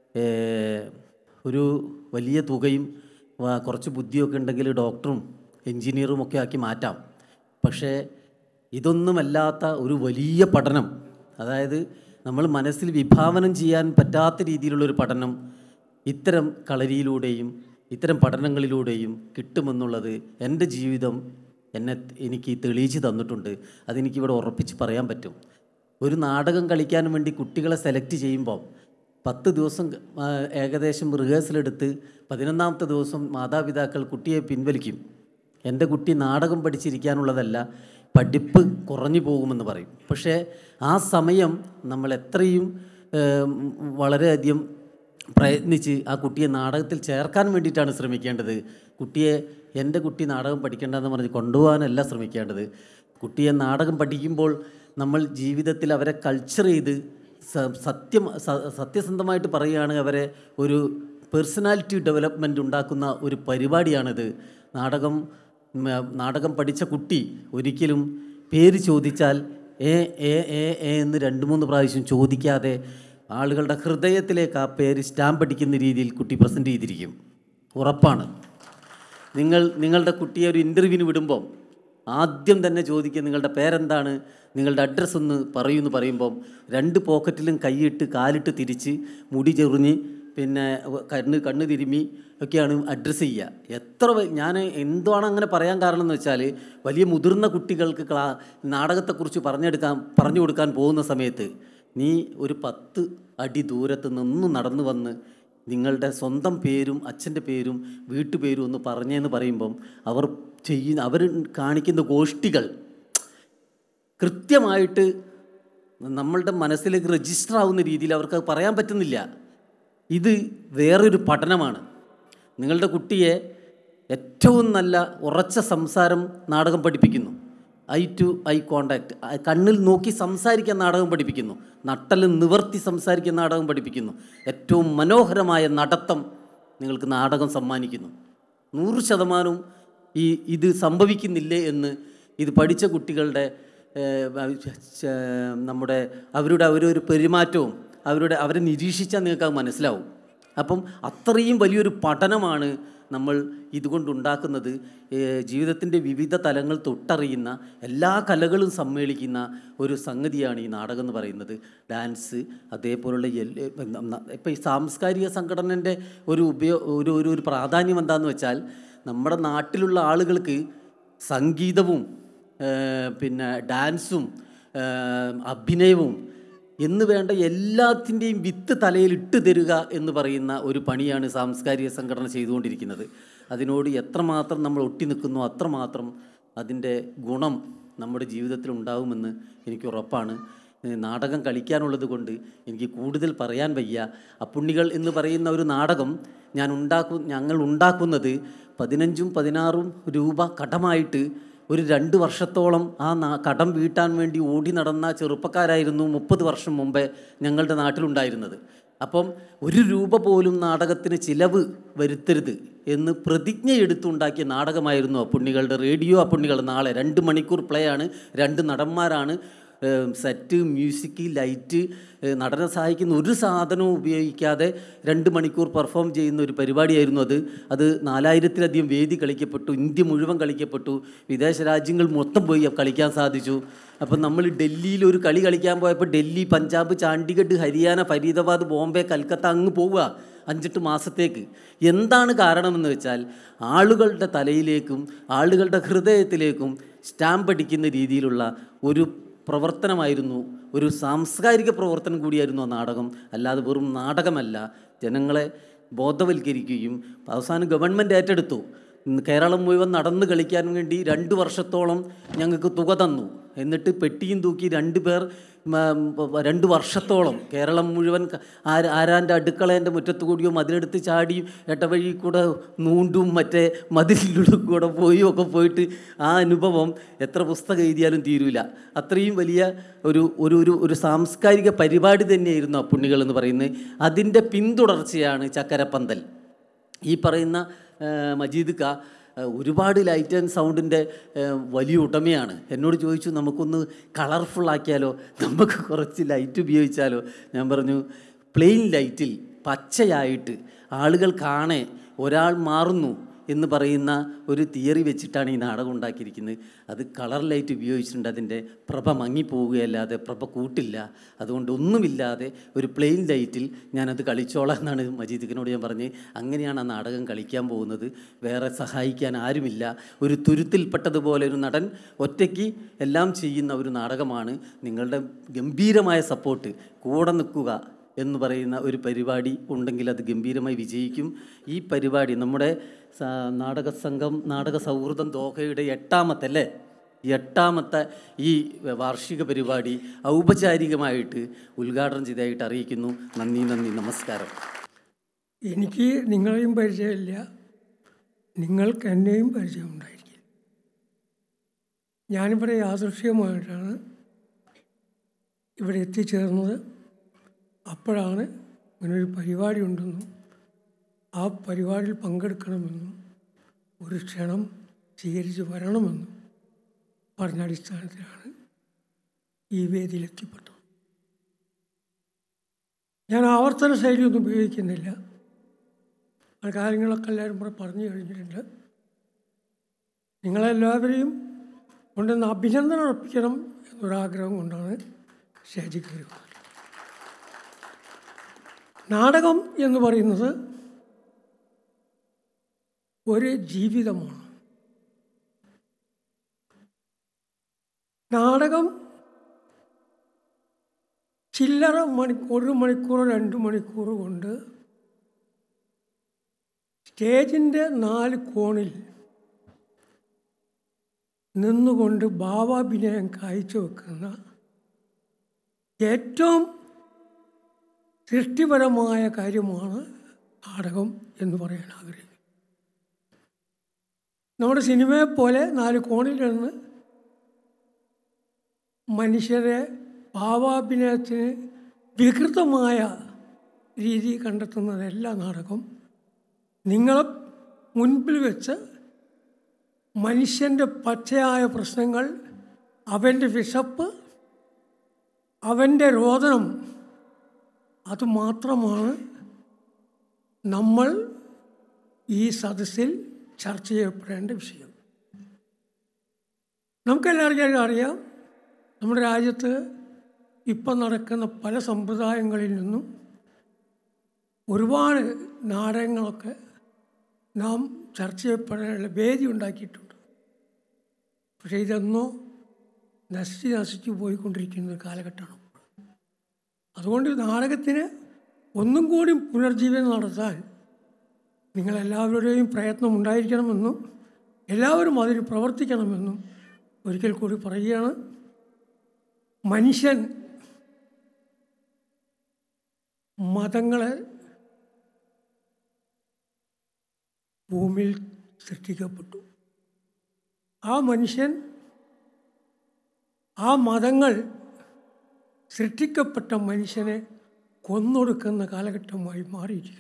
ഏഹ്, ഒരു വലിയ തുകയും വ- കുറച്ച് ബുദ്ധിയൊക്കെ ഉണ്ടെങ്കിൽ ഡോക്ടറും എൻജിനീയറും ഒക്കെ ആക്കി മാറ്റാം പക്ഷേ ഇതൊന്നുമല്ലാത്ത ഒരു വലിയ പഠനം അതായത് നമ്മൾ മനസ്സിൽ വിഭാവനം ചെയ്യാൻ പറ്റാത്ത രീതിയിലുള്ളൊരു പഠനം ഇത്തരം കളരിയിലൂടെയും ഇത്തരം പഠനങ്ങളിലൂടെയും കിട്ടുമെന്നുള്ളത് എൻ്റെ ജീവിതം എന്നെ എനിക്ക് തെളിയിച്ച് തന്നിട്ടുണ്ട് അതെനിക്കിവിടെ ഉറപ്പിച്ച് പറയാൻ പറ്റും ഒരു നാടകം കളിക്കാൻ വേണ്ടി കുട്ടികളെ സെലക്ട് ചെയ്യുമ്പോൾ പത്ത് ദിവസം ആ, ഏകദേശം റിഹേഴ്സലെടുത്ത് പതിനൊന്നാമത്തെ ദിവസം മാതാപിതാക്കൾ കുട്ടിയെ പിൻവലിക്കും എൻ്റെ കുട്ടി നാടകം പഠിച്ചിരിക്കാനുള്ളതല്ല പഠിപ്പ് കുറഞ്ഞു പോകുമെന്ന് പറയും പക്ഷേ ആ സമയം നമ്മൾ എത്രയും ഏം, വളരെയധികം പ്രയത്നിച്ച് ആ കുട്ടിയെ നാടകത്തിൽ ചേർക്കാൻ വേണ്ടിയിട്ടാണ് ശ്രമിക്കേണ്ടത് കുട്ടിയെ എൻ്റെ കുട്ടി നാടകം പഠിക്കേണ്ടതെന്ന് പറഞ്ഞ് കൊണ്ടുപോകാനല്ല ശ്രമിക്കേണ്ടത് കുട്ടിയെ നാടകം പഠിക്കുമ്പോൾ നമ്മൾ ജീവിതത്തിൽ അവരെ കൾച്ചർ ചെയ്ത് സ- സത്യം സ- സത്യസന്ധമായിട്ട് പറയുകയാണ് അവരെ ഒരു പേഴ്സണാലിറ്റി ഡെവലപ്മെൻറ്റ് ഉണ്ടാക്കുന്ന ഒരു പരിപാടിയാണിത് നാടകം ഉം, നാടകം പഠിച്ച കുട്ടി ഒരിക്കലും പേര് ചോദിച്ചാൽ ഏ ഏ ഏ ഏ എന്ന് രണ്ട് മൂന്ന് പ്രാവശ്യം ചോദിക്കാതെ ആളുകളുടെ ഹൃദയത്തിലേക്ക് ആ പേര് സ്റ്റാമ്പ് അടിക്കുന്ന രീതിയിൽ കുട്ടി പ്രസൻറ്റ് ചെയ്തിരിക്കും ഉറപ്പാണ് നിങ്ങൾ നിങ്ങളുടെ കുട്ടിയെ ഒരു ഇൻ്റർവ്യൂവിന് വിടുമ്പം ആദ്യം തന്നെ ചോദിക്കുക നിങ്ങളുടെ പേരെന്താണ് നിങ്ങളുടെ അഡ്രസ്സ് ഒന്ന് പറയൂ എന്ന് പറയുമ്പം രണ്ട് പോക്കറ്റിലും കൈയിട്ട് കാലിട്ട് തിരിച്ച് മുടി ചെറിഞ്ഞ് പിന്നെ കണ്ണ് കണ്ണ് തിരുമ്മി ഒക്കെയാണ് അഡ്രസ്സ് ചെയ്യുക എത്ര വ- ഞാൻ എന്താണ് അങ്ങനെ പറയാൻ കാരണം എന്ന് വെച്ചാൽ വലിയ മുതിർന്ന കുട്ടികൾക്ക് ക്ലാ നാടകത്തെക്കുറിച്ച് പറഞ്ഞെടുക്കാൻ പറഞ്ഞു കൊടുക്കാൻ പോകുന്ന സമയത്ത് നീ ഒരു പത്ത് അടി ദൂരത്ത് നിന്ന് നടന്നു വന്ന് നിങ്ങളുടെ സ്വന്തം പേരും അച്ഛൻ്റെ പേരും വീട്ടുപേരും ഒന്ന് പറഞ്ഞേന്ന് പറയുമ്പം അവർ ചെയ്യുന്ന അവർ കാണിക്കുന്ന ഗോഷ്ഠികൾ കൃത്യമായിട്ട് നമ്മളുടെ മനസ്സിലേക്ക് രജിസ്റ്റർ ആവുന്ന രീതിയിൽ അവർക്ക് അത് പറയാൻ പറ്റുന്നില്ല ഇത് വേറൊരു പഠനമാണ് നിങ്ങളുടെ കുട്ടിയെ ഏറ്റവും നല്ല ഉറച്ച സംസാരം നാടകം പഠിപ്പിക്കുന്നു ഐ ടു ഐ കോണ്ടാക്ട് കണ്ണിൽ നോക്കി സംസാരിക്കാൻ നാടകം പഠിപ്പിക്കുന്നു നട്ടൽ നിവർത്തി സംസാരിക്കാൻ നാടകം പഠിപ്പിക്കുന്നു ഏറ്റവും മനോഹരമായ നടത്തം നിങ്ങൾക്ക് നാടകം സമ്മാനിക്കുന്നു നൂറ് ശതമാനവും ഈ ഇത് സംഭവിക്കുന്നില്ലേ എന്ന് ഇത് പഠിച്ച കുട്ടികളുടെ ഏഹ്, ച- നമ്മുടെ അവരുടെ അവരൊരു പെരുമാറ്റവും അവരുടെ അവരെ നിരീക്ഷിച്ചാൽ നിങ്ങൾക്ക് അത് മനസ്സിലാവും അപ്പം അത്രയും വലിയൊരു പഠനമാണ് നമ്മൾ ഇതുകൊണ്ടുണ്ടാക്കുന്നത് ഏഹ്, ജീവിതത്തിൻ്റെ വിവിധ തലങ്ങൾ തൊട്ടറിയുന്ന എല്ലാ കലകളും സമ്മേളിക്കുന്ന ഒരു സംഗതിയാണ് ഈ നാടകം എന്ന് പറയുന്നത് ഡാൻസ് അതേപോലുള്ള ഇപ്പം ഈ സാംസ്കാരിക സംഘടനൻ്റെ ഒരു ഉപയോ ഒരു ഒരു ഒരു പ്രാധാന്യം എന്താണെന്ന് വെച്ചാൽ നമ്മുടെ നാട്ടിലുള്ള ആളുകൾക്ക് സംഗീതവും ഏഹ്, പിന്നെ ഡാൻസും ഏഹ്, അഭിനയവും എന്ന് വേണ്ട എല്ലാത്തിൻ്റെയും വിത്ത് തലയിൽ ഇട്ട് തരിക എന്ന് പറയുന്ന ഒരു പണിയാണ് സാംസ്കാരിക സംഘടന ചെയ്തുകൊണ്ടിരിക്കുന്നത് അതിനോട് എത്രമാത്രം നമ്മൾ ഒട്ടി നിൽക്കുന്നു അത്രമാത്രം അതിൻ്റെ ഗുണം നമ്മുടെ ജീവിതത്തിൽ ഉണ്ടാകുമെന്ന് എനിക്ക് ഉറപ്പാണ് ഏഹ് നാടകം കളിക്കാനുള്ളത് കൊണ്ട് എനിക്ക് കൂടുതൽ പറയാൻ വയ്യ അപ്പുണ്ണികൾ എന്ന് പറയുന്ന ഒരു നാടകം ഞാൻ ഉണ്ടാക്കു ഞങ്ങൾ ഉണ്ടാക്കുന്നത് പതിനഞ്ചും പതിനാറും രൂപ കടമായിട്ട് ഒരു രണ്ട് വർഷത്തോളം ആ നാ- കടം വീട്ടാൻ വേണ്ടി ഓടി നടന്ന ചെറുപ്പക്കാരായിരുന്നു മുപ്പത് വർഷം മുമ്പേ ഞങ്ങളുടെ നാട്ടിലുണ്ടായിരുന്നത് അപ്പം ഒരു രൂപ പോലും നാടകത്തിന് ചിലവ് വരുത്തരുത് എന്ന് പ്രതിജ്ഞയെടുത്തുണ്ടാക്കിയ നാടകമായിരുന്നു അപ്പുണ്ണികളുടെ റേഡിയോ അപ്പുണ്ണികൾ നാളെ രണ്ട് മണിക്കൂർ പ്ലേ ആണ് രണ്ട് നടന്മാരാണ് ഏം, സെറ്റ് മ്യൂസിക് ലൈറ്റ് ഏ, നടനെ സഹായിക്കുന്ന ഒരു സാധനവും ഉപയോഗിക്കാതെ രണ്ട് മണിക്കൂർ പെർഫോം ചെയ്യുന്ന ഒരു പരിപാടിയായിരുന്നു അത് അത് നാലായിരത്തിലധികം വേദി കളിക്കപ്പെട്ടു ഇന്ത്യ മുഴുവൻ കളിക്കപ്പെട്ടു വിദേശ രാജ്യങ്ങൾ മൊത്തം പോയി കളിക്കാൻ സാധിച്ചു അപ്പം നമ്മൾ ഡൽഹിയിൽ ഒരു കളി കളിക്കാൻ പോയപ്പോൾ ഡൽഹി പഞ്ചാബ് ചാണ്ഡിഗഡ് ഹരിയാന ഫരീദാബാദ് ബോംബെ കൽക്കത്ത അങ്ങ് പോവുക അഞ്ചെട്ട് മാസത്തേക്ക് എന്താണ് കാരണമെന്ന് വെച്ചാൽ ആളുകളുടെ തലയിലേക്കും ആളുകളുടെ ഹൃദയത്തിലേക്കും സ്റ്റാമ്പ് അടിക്കുന്ന രീതിയിലുള്ള ഒരു പ്രവർത്തനമായിരുന്നു ഒരു സാംസ്കാരിക പ്രവർത്തനം കൂടിയായിരുന്നു ആ നാടകം അല്ലാതെ വെറും നാടകമല്ല ജനങ്ങളെ ബോധവൽക്കരിക്കുകയും അവസാനം ഗവൺമെൻറ് ഏറ്റെടുത്തു ഇന്ന് കേരളം മുഴുവൻ നടന്ന് കളിക്കാൻ വേണ്ടി രണ്ട് വർഷത്തോളം ഞങ്ങൾക്ക് തുക തന്നു എന്നിട്ട് പെട്ടിയും തൂക്കി രണ്ട് പേർ മ, പ- രണ്ട് വർഷത്തോളം കേരളം മുഴുവൻ ക- ആര- ആരാൻ്റെ അടുക്കളേൻ്റെ മുറ്റത്ത് കൂടിയോ മതിലെടുത്ത് ചാടിയും എട്ടവഴി കൂടെ നൂണ്ടും മറ്റേ മതിലിലൂടെ കൂടെ പോയും ഒക്കെ പോയിട്ട് ആ അനുഭവം എത്ര പുസ്തകം എഴുതിയാലും തീരൂല അത്രയും വലിയ ഒരു ഒരു ഒരു ഒരു സാംസ്കാരിക പരിപാടി തന്നെയായിരുന്നു അപ്പുണ്ണികൾ എന്ന് പറയുന്നത് അതിൻ്റെ പിന്തുടർച്ചയാണ് ചക്കരപ്പന്തൽ ഈ പറയുന്ന ആ, മജീദ് ക ആ, ഒരുപാട് ലൈറ്റ് ആൻഡ് സൗണ്ടിൻ്റെ ആ, വലിയ ഉടമയാണ് എന്നോട് ചോദിച്ചു നമുക്കൊന്ന് കളർഫുൾ ആക്കിയാലോ നമുക്ക് കുറച്ച് ലൈറ്റ് ഉപയോഗിച്ചാലോ ഞാൻ പറഞ്ഞു പ്ലെയിൻ ലൈറ്റിൽ പച്ചയായിട്ട് ആളുകൾ കാണേ ഒരാൾ മാറുന്നു എന്ന് പറയുന്ന ഒരു തിയറി വെച്ചിട്ടാണ് ഈ നാടകം ഉണ്ടാക്കിയിരിക്കുന്നത് അത് കളർ ലൈറ്റ് ഉപയോഗിച്ചിട്ടുണ്ട് അതിൻ്റെ പ്രഭ മങ്ങിപ്പോവുകയല്ലാതെ പ്രഭ കൂട്ടില്ല അതുകൊണ്ട് ഒന്നുമില്ലാതെ ഒരു പ്ലെയിൻ ലൈറ്റിൽ ഞാനത് കളിച്ചോളാം എന്നാണ് മജീദിക്കിനോട് ഞാൻ പറഞ്ഞ് അങ്ങനെയാണ് ആ നാടകം കളിക്കാൻ പോകുന്നത് വേറെ സഹായിക്കാൻ ആരുമില്ല ഒരു തുരുത്തിൽപ്പെട്ടതുപോലെ ഒരു നടൻ ഒറ്റയ്ക്ക് എല്ലാം ചെയ്യുന്ന ഒരു നാടകമാണ് നിങ്ങളുടെ ഗംഭീരമായ സപ്പോർട്ട് കൂടെ നിൽക്കുക എന്ന് പറയുന്ന ഒരു പരിപാടി ഉണ്ടെങ്കിൽ അത് ഗംഭീരമായി വിജയിക്കും ഈ പരിപാടി നമ്മുടെ സ- നാടക സംഘം നാടക സൗഹൃദം ദോഹയുടെ എട്ടാമത്തെ അല്ലേ എട്ടാമത്തെ ഈ വാർഷിക പരിപാടി ഔപചാരികമായിട്ട് ഉദ്ഘാടനം ചെയ്തതായിട്ട് അറിയിക്കുന്നു നന്ദി നന്ദി നമസ്കാരം എനിക്ക് നിങ്ങളെയും പരിചയമില്ല നിങ്ങൾക്ക് എന്നെയും പരിചയമുണ്ടായിരിക്കും ഞാനിവിടെ യാദൃശ്യമായിട്ടാണ് ഇവിടെ എത്തിച്ചേർന്നത് അപ്പോഴാണ് ഇങ്ങനൊരു പരിപാടി ഉണ്ടെന്നും ആ പരിപാടിയിൽ പങ്കെടുക്കണമെന്നും ഒരു ക്ഷണം സ്വീകരിച്ച് വരണമെന്നും പറഞ്ഞ അടിസ്ഥാനത്തിലാണ് ഈ വേദിയിൽ എത്തിപ്പെട്ടത് ഞാൻ ആവർത്തന ശൈലിയൊന്നും ഉപയോഗിക്കുന്നില്ല ആ കാര്യങ്ങളൊക്കെ എല്ലാവരും കൂടെ പറഞ്ഞു കഴിഞ്ഞിട്ടുണ്ട് നിങ്ങളെല്ലാവരെയും കൊണ്ടൊന്ന് അഭിനന്ദനം അർപ്പിക്കണം എന്നൊരാഗ്രഹം കൊണ്ടാണ് സ്റ്റേജിൽ കയറി വന്നത് നാടകം എന്ന് പറയുന്നത് ഒരു ജീവിതമാണ് നാടകം ചില്ലറ മണി ഒരു മണിക്കൂർ രണ്ട് മണിക്കൂർ കൊണ്ട് സ്റ്റേജിൻ്റെ നാല് കോണിൽ നിന്നുകൊണ്ട് ഭാവാഭിനയം കാഴ്ചവെക്കുന്ന ഏറ്റവും സൃഷ്ടിപരമായ കാര്യമാണ് നാടകം എന്ന് പറയാൻ ആഗ്രഹിക്കുന്നു നമ്മുടെ സിനിമയെ പോലെ നാല് കോണിൽ നിന്ന് മനുഷ്യരെ ഭാവാഭിനയത്തിന് വികൃതമായ രീതി കണ്ടെത്തുന്നതല്ല നാടകം നിങ്ങളെ മുൻപിൽ വെച്ച് മനുഷ്യൻ്റെ പച്ചയായ പ്രശ്നങ്ങൾ അവൻ്റെ വിശപ്പ് അവൻ്റെ രോദനം അത് മാത്രമാണ് നമ്മൾ ഈ സദസ്സിൽ ചർച്ച ചെയ്യപ്പെടേണ്ട വിഷയം നമുക്കെല്ലാവർക്കും അറിയാം നമ്മുടെ രാജ്യത്ത് ഇപ്പം നടക്കുന്ന പല സമ്പ്രദായങ്ങളിൽ നിന്നും ഒരുപാട് നാടകങ്ങളൊക്കെ നാം ചർച്ച ചെയ്യപ്പെടാനുള്ള വേദി ഉണ്ടാക്കിയിട്ടുണ്ട് പക്ഷേ ഇതെന്നോ നശിച്ച് നശിച്ചു പോയിക്കൊണ്ടിരിക്കുന്ന ഒരു കാലഘട്ടമാണ് അതുകൊണ്ട് നാടകത്തിന് ഒന്നും കൂടി പുനർജീവനം നടത്താൻ നിങ്ങളെല്ലാവരുടെയും പ്രയത്നം ഉണ്ടായിരിക്കണമെന്നും എല്ലാവരും അതിന് പ്രവർത്തിക്കണമെന്നും ഒരിക്കൽ കൂടി പറയുകയാണ് മനുഷ്യൻ മതങ്ങളെ ഭൂമിയിൽ സൃഷ്ടിക്കപ്പെട്ടു ആ മനുഷ്യൻ ആ മതങ്ങൾ സൃഷ്ടിക്കപ്പെട്ട മനുഷ്യനെ കൊന്നൊടുക്കുന്ന കാലഘട്ടമായി മാറിയിരിക്കുന്നു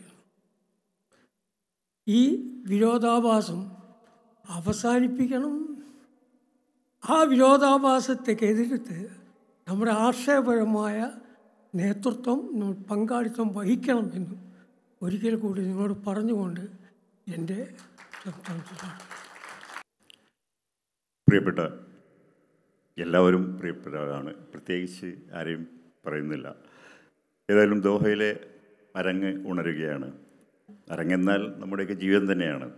ഈ വിരോധാഭാസം അവസാനിപ്പിക്കണം ആ വിരോധാഭാസത്തെക്കെതിർത്ത് നമ്മുടെ ആശയപരമായ നേതൃത്വം നമ്മൾ പങ്കാളിത്തം വഹിക്കണമെന്നും ഒരിക്കൽ കൂടി നിങ്ങളോട് പറഞ്ഞുകൊണ്ട് എൻ്റെ സംസാരിച്ചതാണ് പ്രിയപ്പെട്ട എല്ലാവരും പ്രിയപ്പെട്ടവരാണ് പ്രത്യേകിച്ച് ആരെയും പറയുന്നില്ല ഏതായാലും ദോഹയിലെ അരങ്ങ് ഉണരുകയാണ് അരങ്ങെന്നാൽ നമ്മുടെയൊക്കെ ജീവിതം തന്നെയാണ്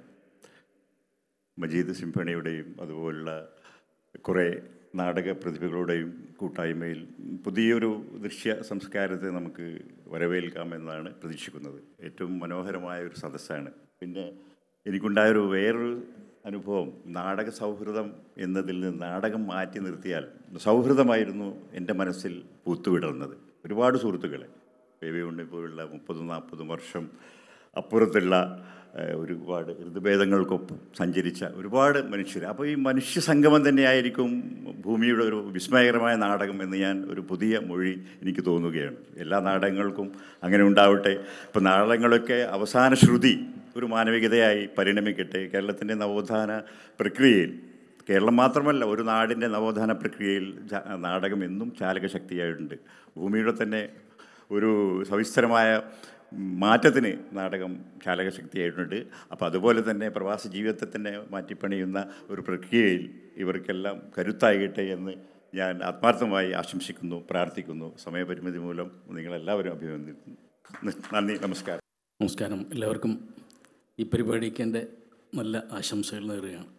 മജീദ് സിംഫണിയുടെയും അതുപോലുള്ള കുറേ നാടക പ്രതിഭകളുടെയും കൂട്ടായ്മയിൽ പുതിയൊരു ദൃശ്യ സംസ്കാരത്തെ നമുക്ക് വരവേൽക്കാമെന്നാണ് പ്രതീക്ഷിക്കുന്നത് ഏറ്റവും മനോഹരമായ ഒരു സദസ്സാണ് പിന്നെ എനിക്കുണ്ടായൊരു വേറൊരു അനുഭവം നാടക സൗഹൃദം എന്നതിൽ നിന്ന് നാടകം മാറ്റി നിർത്തിയാൽ സൗഹൃദമായിരുന്നു എൻ്റെ മനസ്സിൽ പൂത്തുവിടുന്നത് ഒരുപാട് സുഹൃത്തുക്കളെ ബേബി ഉണ്ണിപ്പോലുള്ള മുപ്പതും നാൽപ്പതും വർഷം അപ്പുറത്തുള്ള ഏഹ്, ഒരുപാട് ഋതുഭേദങ്ങൾക്കൊപ്പം സഞ്ചരിച്ച ഒരുപാട് മനുഷ്യർ അപ്പോൾ ഈ മനുഷ്യ സംഗമം തന്നെയായിരിക്കും ഭൂമിയുടെ ഒരു വിസ്മയകരമായ നാടകം എന്ന് ഞാൻ ഒരു പുതിയ മൊഴി എനിക്ക് തോന്നുകയാണ് എല്ലാ നാടകങ്ങൾക്കും അങ്ങനെ ഉണ്ടാവട്ടെ ഇപ്പോൾ നാടകങ്ങളൊക്കെ അവസാന ശ്രുതി ഒരു മാനവികതയായി പരിണമിക്കട്ടെ കേരളത്തിൻ്റെ നവോത്ഥാന പ്രക്രിയയിൽ കേരളം മാത്രമല്ല ഒരു നാടിൻ്റെ നവോത്ഥാന പ്രക്രിയയിൽ ജ- നാടകം എന്നും ചാലകശക്തിയായിട്ടുണ്ട് ഭൂമിയുടെ തന്നെ ഒരു സവിസ്തരമായ മാറ്റത്തിന് നാടകം ചാലകശക്തിയായിട്ടുണ്ട് അപ്പോൾ അതുപോലെ തന്നെ പ്രവാസ ജീവിതത്തെ തന്നെ മാറ്റിപ്പണിയുന്ന ഒരു പ്രക്രിയയിൽ ഇവർക്കെല്ലാം കരുത്തായിട്ടെ എന്ന് ഞാൻ ആത്മാർത്ഥമായി ആശംസിക്കുന്നു പ്രാർത്ഥിക്കുന്നു സമയപരിമിതി മൂലം നിങ്ങളെല്ലാവരും അഭിനന്ദിക്കുന്നു നന്ദി നമസ്കാരം നമസ്കാരം എല്ലാവർക്കും ഈ പരിപാടിക്ക് എൻ്റെ നല്ല ആശംസകൾ നേരുകയാണ്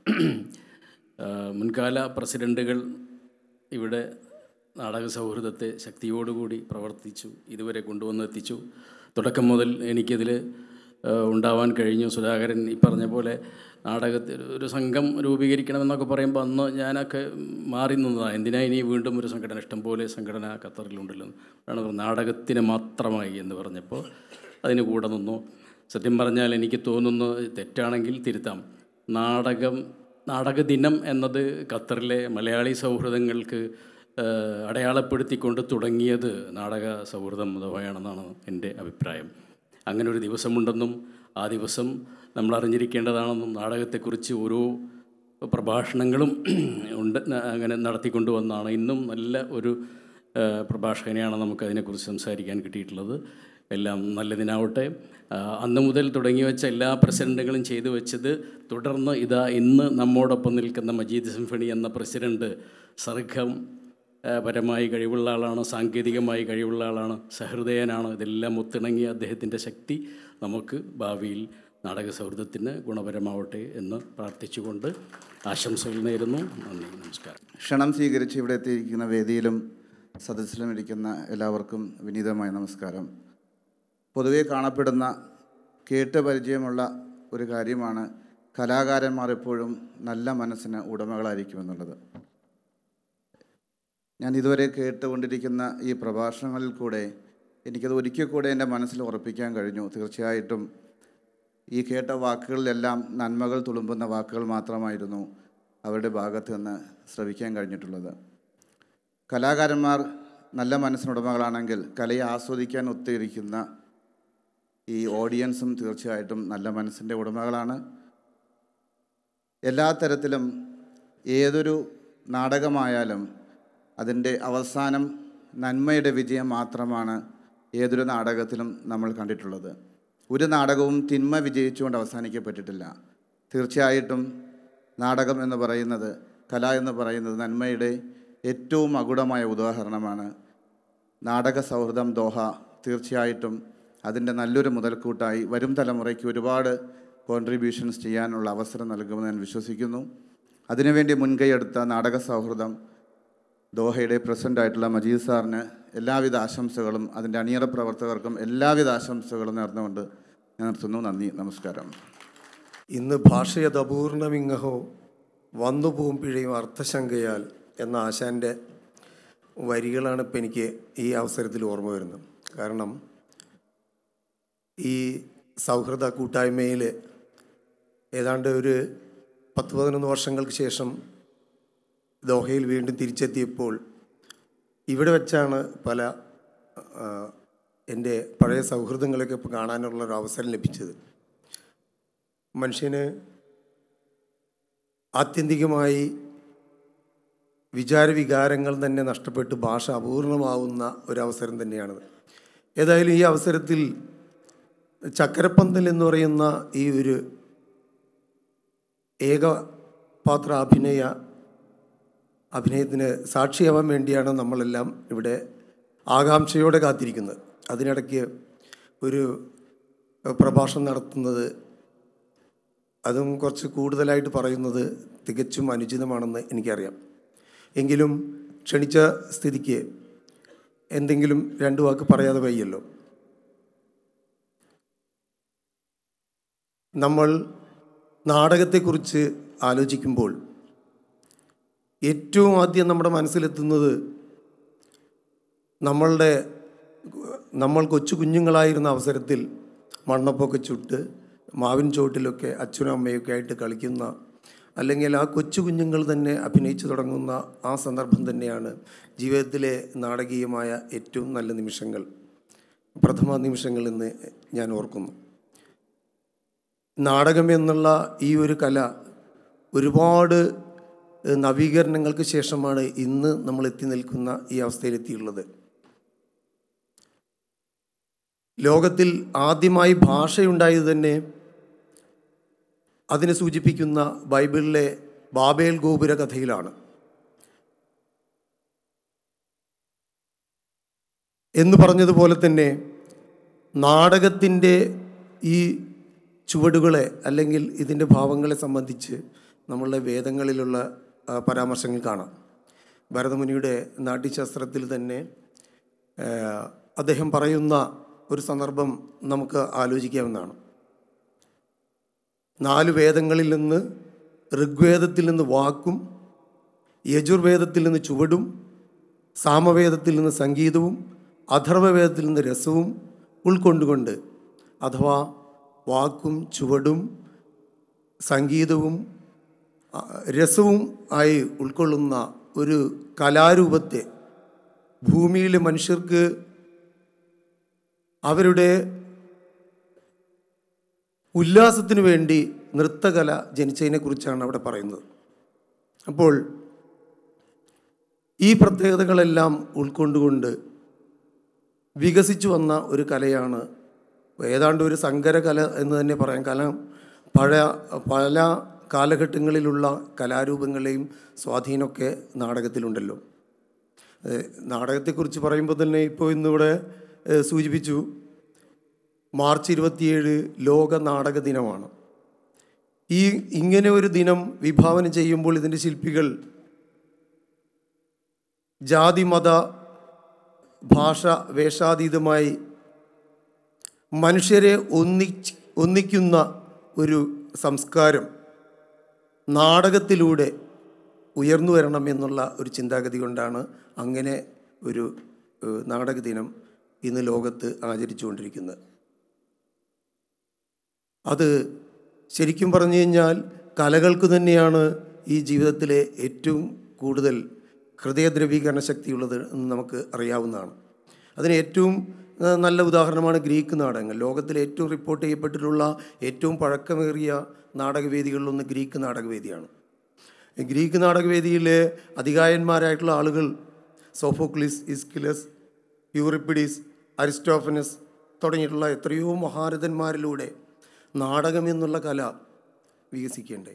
ആ, മുൻകാല പ്രസിഡൻറ്റുകൾ ഇവിടെ നാടക സൗഹൃദത്തെ ശക്തിയോടുകൂടി പ്രവർത്തിച്ചു ഇതുവരെ കൊണ്ടുവന്നെത്തിച്ചു തുടക്കം മുതൽ എനിക്കിതിൽ ആ, ഉണ്ടാവാൻ കഴിഞ്ഞു സുധാകരൻ ഈ പറഞ്ഞ പോലെ നാടകത്തിൽ ഒരു സംഘം രൂപീകരിക്കണമെന്നൊക്കെ പറയുമ്പോൾ അന്ന് ഞാനൊക്കെ മാറി നിന്നതാണ് എന്തിനാ ഇനി വീണ്ടും ഒരു സംഘടന ഇഷ്ടംപോലെ സംഘടന ഖത്തറിലുണ്ടല്ലോ ആണ് പറഞ്ഞത് നാടകത്തിന് മാത്രമായി എന്ന് പറഞ്ഞപ്പോൾ അതിന് കൂടെ നിന്നു സത്യം പറഞ്ഞാൽ എനിക്ക് തോന്നുന്നു തെറ്റാണെങ്കിൽ തിരുത്താം നാടകം നാടക ദിനം എന്നത് ഖത്തറിലെ മലയാളി സൗഹൃദങ്ങൾക്ക് ഏഹ്, അടയാളപ്പെടുത്തിക്കൊണ്ട് തുടങ്ങിയത് നാടക സൗഹൃദം അഥവായാണെന്നാണ് എൻ്റെ അഭിപ്രായം അങ്ങനെ ഒരു ദിവസമുണ്ടെന്നും ആ ദിവസം നമ്മൾ അറിഞ്ഞിരിക്കേണ്ടതാണെന്നും നാടകത്തെക്കുറിച്ച് ഓരോ പ്രഭാഷണങ്ങളും ഉണ്ട് ന- അങ്ങനെ നടത്തിക്കൊണ്ട് വന്നാണ് ഇന്നും നല്ല ഒരു ആ, പ്രഭാഷകനെയാണ് നമുക്ക് അതിനെക്കുറിച്ച് സംസാരിക്കാൻ കിട്ടിയിട്ടുള്ളത് എല്ലാം നല്ലതിനാവട്ടെ ആ, അന്ന് മുതൽ തുടങ്ങി വെച്ച എല്ലാ പ്രസിഡൻറ്റുകളും ചെയ്തു വെച്ചത് തുടർന്ന് ഇതാ ഇന്ന് നമ്മോടൊപ്പം നിൽക്കുന്ന മജീദ് സിംഫണി എന്ന പ്രസിഡൻറ്റ് സർഗം ആ, പരമായി കഴിവുള്ള ആളാണ് സാങ്കേതികമായി കഴിവുള്ള ആളാണ് സഹൃദയനാണ് ഇതെല്ലാം ഒത്തിണങ്ങിയ അദ്ദേഹത്തിൻ്റെ ശക്തി നമുക്ക് ഭാവിയിൽ നാടക സൗഹൃദത്തിന് ഗുണപരമാവട്ടെ എന്ന് പ്രാർത്ഥിച്ചുകൊണ്ട് ആശംസകൾ നേരുന്നു നന്ദി നമസ്കാരം ക്ഷണം സ്വീകരിച്ച് ഇവിടെ എത്തിയിരിക്കുന്ന വേദിയിലും സദസ്സിലും ഇരിക്കുന്ന എല്ലാവർക്കും വിനീതമായ നമസ്കാരം പൊതുവെ കാണപ്പെടുന്ന കേട്ട് പരിചയമുള്ള ഒരു കാര്യമാണ് കലാകാരന്മാർ എപ്പോഴും നല്ല മനസ്സിന് ഉടമകളായിരിക്കുമെന്നുള്ളത് ഞാൻ ഇതുവരെ കേട്ടുകൊണ്ടിരിക്കുന്ന ഈ പ്രഭാഷണങ്ങളിൽ കൂടെ എനിക്കത് ഒരിക്കൽ കൂടെ എൻ്റെ മനസ്സിൽ ഉറപ്പിക്കാൻ കഴിഞ്ഞു തീർച്ചയായിട്ടും ഈ കേട്ട വാക്കുകളിലെല്ലാം നന്മകൾ തുളുമ്പുന്ന വാക്കുകൾ മാത്രമായിരുന്നു അവരുടെ ഭാഗത്ത് നിന്ന് ശ്രവിക്കാൻ കഴിഞ്ഞിട്ടുള്ളത് കലാകാരന്മാർ നല്ല മനസ്സിനുടമകളാണെങ്കിൽ കലയെ ആസ്വദിക്കാൻ ഒത്തിരിക്കുന്ന ഈ ഓഡിയൻസും തീർച്ചയായിട്ടും നല്ല മനസ്സിൻ്റെ ഉടമകളാണ് എല്ലാ തരത്തിലും ഏതൊരു നാടകമായാലും അതിൻ്റെ അവസാനം നന്മയുടെ വിജയം മാത്രമാണ് ഏതൊരു നാടകത്തിലും നമ്മൾ കണ്ടിട്ടുള്ളത് ഒരു നാടകവും തിന്മ വിജയിച്ചുകൊണ്ട് അവസാനിക്കപ്പെട്ടിട്ടില്ല തീർച്ചയായിട്ടും നാടകം എന്ന് പറയുന്നത് കല എന്ന് പറയുന്നത് നന്മയുടെ ഏറ്റവും അഗുണമായ ഉദാഹരണമാണ് നാടക സൗഹൃദം ദോഹ തീർച്ചയായിട്ടും അതിൻ്റെ നല്ലൊരു മുതൽക്കൂട്ടായി വരും തലമുറയ്ക്ക് ഒരുപാട് കോൺട്രിബ്യൂഷൻസ് ചെയ്യാനുള്ള അവസരം നൽകുമെന്ന് ഞാൻ വിശ്വസിക്കുന്നു അതിനുവേണ്ടി മുൻകൈയെടുത്ത നാടക സൗഹൃദം ദോഹയുടെ പ്രസിഡൻ്റ് ആയിട്ടുള്ള മജീദ് സാറിന് എല്ലാവിധ ആശംസകളും അതിൻ്റെ അണിയറ പ്രവർത്തകർക്കും എല്ലാവിധ ആശംസകളും നേർന്നുകൊണ്ട് ഞാൻ നിർത്തുന്നു നന്ദി നമസ്കാരം ഇന്ന് ഭാഷയത് അപൂർണമിങ്ങഹോ വന്നു പോവും പിഴയും അർത്ഥശങ്കയാൽ എന്ന ആശാൻ്റെ വരികളാണ് ഇപ്പം എനിക്ക് ഈ അവസരത്തിൽ ഓർമ്മ വരുന്നത് കാരണം ഈ സൗഹൃദ കൂട്ടായ്മയിൽ ഏതാണ്ട് ഒരു പത്ത് പതിനൊന്ന് വർഷങ്ങൾക്ക് ശേഷം ദോഹയിൽ വീണ്ടും തിരിച്ചെത്തിയപ്പോൾ ഇവിടെ വെച്ചാണ് പല ആ, എൻ്റെ പഴയ സൗഹൃദങ്ങളൊക്കെ ഇപ്പോൾ കാണാനുള്ള ഒരു അവസരം ലഭിച്ചത് മനുഷ്യന് ആത്യന്തികമായി വിചാരവികാരങ്ങൾ തന്നെ നഷ്ടപ്പെട്ട് ഭാഷ അപൂർണമാവുന്ന ഒരവസരം തന്നെയാണത് ഏതായാലും ഈ അവസരത്തിൽ ചക്കരപ്പന്തൽ എന്ന് പറയുന്ന ഈ ഒരു ഏകപാത്ര അഭിനയ അഭിനയത്തിന് സാക്ഷിയാവാൻ വേണ്ടിയാണ് നമ്മളെല്ലാം ഇവിടെ ആകാംക്ഷയോടെ കാത്തിരിക്കുന്നത് അതിനിടയ്ക്ക് ഒരു പ്രഭാഷണം നടത്തുന്നത് അതും കുറച്ച് കൂടുതലായിട്ട് പറയുന്നത് തികച്ചും അനുചിതമാണെന്ന് എനിക്കറിയാം എങ്കിലും ക്ഷണിച്ച സ്ഥിതിക്ക് എന്തെങ്കിലും രണ്ട് വാക്ക് പറയാതെ വയ്യല്ലോ നമ്മൾ നാടകത്തെക്കുറിച്ച് ആലോചിക്കുമ്പോൾ ഏറ്റവും ആദ്യം നമ്മുടെ മനസ്സിലെത്തുന്നത് നമ്മളുടെ നമ്മൾ കൊച്ചു കുഞ്ഞുങ്ങളായിരുന്ന അവസരത്തിൽ മണ്ണപ്പൊക്കെ ചുട്ട് മാവിൻ ചോട്ടിലൊക്കെ അച്ഛനും അമ്മയൊക്കെ ആയിട്ട് കളിക്കുന്ന അല്ലെങ്കിൽ ആ കൊച്ചു കുഞ്ഞുങ്ങൾ തന്നെ അഭിനയിച്ചു തുടങ്ങുന്ന ആ സന്ദർഭം തന്നെയാണ് ജീവിതത്തിലെ നാടകീയമായ ഏറ്റവും നല്ല നിമിഷങ്ങൾ പ്രഥമ നിമിഷങ്ങൾ എന്ന് ഞാൻ ഓർക്കുന്നു നാടകം എന്നുള്ള ഈ ഒരു കല ഒരുപാട് ഏഹ്, നവീകരണങ്ങൾക്ക് ശേഷമാണ് ഇന്ന് നമ്മൾ എത്തി നിൽക്കുന്ന ഈ അവസ്ഥയിലെത്തിയുള്ളത് ലോകത്തിൽ ആദ്യമായി ഭാഷയുണ്ടായത് തന്നെ അതിനെ സൂചിപ്പിക്കുന്ന ബൈബിളിലെ ബാബേൽ ഗോപുര കഥയിലാണ് എന്ന് പറഞ്ഞതുപോലെ തന്നെ നാടകത്തിൻ്റെ ഈ ചുവടുകളെ അല്ലെങ്കിൽ ഇതിൻ്റെ ഭാവങ്ങളെ സംബന്ധിച്ച് നമ്മളുടെ വേദങ്ങളിലുള്ള ആ, പരാമർശങ്ങൾ കാണാം ഭരതമുനിയുടെ നാട്യശാസ്ത്രത്തിൽ തന്നെ ആ, അദ്ദേഹം പറയുന്ന ഒരു സന്ദർഭം നമുക്ക് ആലോചിക്കാവുന്നതാണ് നാല് വേദങ്ങളിൽ നിന്ന് ഋഗ്വേദത്തിൽ നിന്ന് വാക്കും യജുർവേദത്തിൽ നിന്ന് ചുവടും സാമവേദത്തിൽ നിന്ന് സംഗീതവും അഥർവവേദത്തിൽ നിന്ന് രസവും ഉൾക്കൊണ്ടുകൊണ്ട് അഥവാ വാക്കും ചുവടും സംഗീതവും ആ, രസവും ആയി ഉൾക്കൊള്ളുന്ന ഒരു കലാരൂപത്തെ ഭൂമിയിലെ മനുഷ്യർക്ക് അവരുടെ ഉല്ലാസത്തിനു വേണ്ടി നൃത്തകല ജനിച്ചതിനെക്കുറിച്ചാണ് അവിടെ പറയുന്നത് അപ്പോൾ ഈ പ്രത്യേകതകളെല്ലാം ഉൾക്കൊണ്ടുകൊണ്ട് വികസിച്ചു വന്ന ഒരു കലയാണ് ഏതാണ്ട് ഒരു സങ്കര കല എന്ന് തന്നെ പറയാം കല പഴയ പല കാലഘട്ടങ്ങളിലുള്ള കലാരൂപങ്ങളെയും സ്വാധീനമൊക്കെ നാടകത്തിലുണ്ടല്ലോ ഏഹ് നാടകത്തെക്കുറിച്ച് പറയുമ്പോൾ തന്നെ ഇപ്പോൾ ഇന്നിവിടെ ഏഹ് സൂചിപ്പിച്ചു മാർച്ച് ഇരുപത്തിയേഴ് ലോക നാടക ദിനമാണ് ഈ ഇങ്ങനെ ഒരു ദിനം വിഭാവനം ചെയ്യുമ്പോൾ ഇതിൻ്റെ ശില്പികൾ ജാതി മത ഭാഷ വേഷാതീതമായി മനുഷ്യരെ ഒന്നിച്ച് ഒന്നിക്കുന്ന ഒരു സംസ്കാരം നാടകത്തിലൂടെ ഉയർന്നു വരണം എന്നുള്ള ഒരു ചിന്താഗതി കൊണ്ടാണ് അങ്ങനെ ഒരു ഏഹ്, നാടക ദിനം ഇന്ന് ലോകത്ത് ആചരിച്ചുകൊണ്ടിരിക്കുന്നത് അത് ശരിക്കും പറഞ്ഞു കഴിഞ്ഞാൽ കലകൾക്ക് തന്നെയാണ് ഈ ജീവിതത്തിലെ ഏറ്റവും കൂടുതൽ ഹൃദയദ്രവീകരണ ശക്തിയുള്ളത് എന്ന് നമുക്ക് അറിയാവുന്നതാണ് അതിന് ഏറ്റവും ആ, നല്ല ഉദാഹരണമാണ് ഗ്രീക്ക് നാടകങ്ങൾ ലോകത്തിൽ ഏറ്റവും റിപ്പോർട്ട് ചെയ്യപ്പെട്ടിട്ടുള്ള ഏറ്റവും പഴക്കമേറിയ നാടകവേദികളിലൊന്ന് ഗ്രീക്ക് നാടകവേദിയാണ് ഈ ഗ്രീക്ക് നാടകവേദിയിലെ അധികായന്മാരായിട്ടുള്ള ആളുകൾ സോഫോക്ലിസ് ഇസ്കിലസ് യൂറിപ്പിഡീസ് അരിസ്റ്റോഫനസ് തുടങ്ങിയിട്ടുള്ള എത്രയോ മഹാരഥന്മാരിലൂടെ നാടകം എന്നുള്ള കല വികസിക്കേണ്ടേ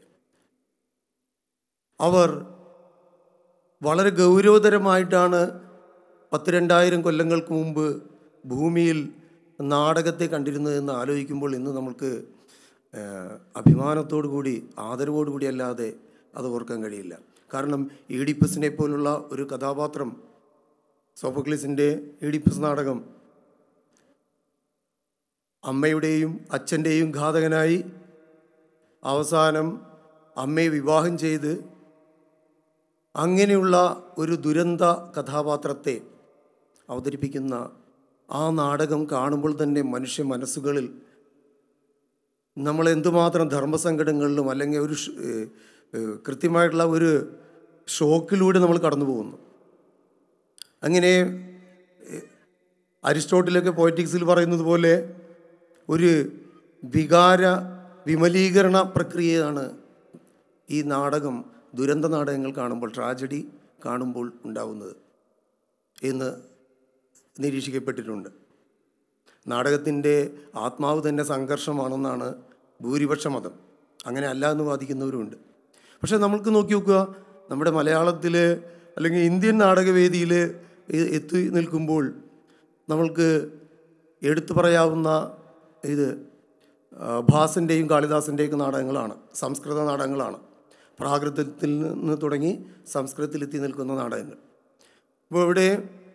അവർ വളരെ ഗൗരവതരമായിട്ടാണ് പത്ത് രണ്ടായിരം കൊല്ലങ്ങൾക്ക് മുമ്പ് ഭൂമിയിൽ നാടകത്തെ കണ്ടിരുന്നതെന്ന് ആലോചിക്കുമ്പോൾ ഇന്ന് നമുക്ക് ഏഹ്, അഭിമാനത്തോടു കൂടി ആദരവോടു കൂടി അല്ലാതെ അത് ഓർക്കാൻ കഴിയില്ല കാരണം ഈഡിപ്പസിനെ പോലുള്ള ഒരു കഥാപാത്രം സോഫോക്ലിസിൻ്റെ ഈഡിപ്പസ് നാടകം അമ്മയുടെയും അച്ഛൻ്റെയും ഘാതകനായി അവസാനം അമ്മയെ വിവാഹം ചെയ്ത് അങ്ങനെയുള്ള ഒരു ദുരന്ത കഥാപാത്രത്തെ അവതരിപ്പിക്കുന്ന ആ നാടകം കാണുമ്പോൾ തന്നെ മനുഷ്യ മനസ്സുകളിൽ നമ്മൾ എന്തുമാത്രം ധർമ്മസങ്കടങ്ങളിലും അല്ലെങ്കിൽ ഒരു ഷ്- ഏഹ് ഏഹ് കൃത്യമായിട്ടുള്ള ഒരു ഷോക്കിലൂടെ നമ്മൾ കടന്നു പോകുന്നു അങ്ങനെ ഏഹ് അരിസ്റ്റോട്ടിലൊക്കെ പോയറ്റിക്സിൽ പറയുന്നത് പോലെ ഒരു വികാര വിമലീകരണ പ്രക്രിയയാണ് ഈ നാടകം ദുരന്ത നാടകങ്ങൾ കാണുമ്പോൾ ട്രാജഡി കാണുമ്പോൾ ഉണ്ടാവുന്നത് എന്ന് നിരീക്ഷിക്കപ്പെട്ടിട്ടുണ്ട് നാടകത്തിൻ്റെ ആത്മാവ് തന്നെ സംഘർഷമാണെന്നാണ് ഭൂരിപക്ഷ മതം അങ്ങനെ അല്ല എന്ന് വാദിക്കുന്നവരുമുണ്ട് പക്ഷേ നമ്മൾക്ക് നോക്കി നോക്കുക നമ്മുടെ മലയാളത്തിൽ അല്ലെങ്കിൽ ഇന്ത്യൻ നാടകവേദിയിൽ എ- എത്തി നിൽക്കുമ്പോൾ നമ്മൾക്ക് എടുത്തു പറയാവുന്ന ഇത് ആ, ഭാസൻ്റെയും കാളിദാസൻ്റെയും നാടകങ്ങളാണ് സംസ്കൃത നാടകങ്ങളാണ് പ്രാകൃതത്തിൽ നിന്ന് തുടങ്ങി സംസ്കൃതത്തിലെത്തി നിൽക്കുന്ന നാടകങ്ങൾ അപ്പോൾ ഇവിടെ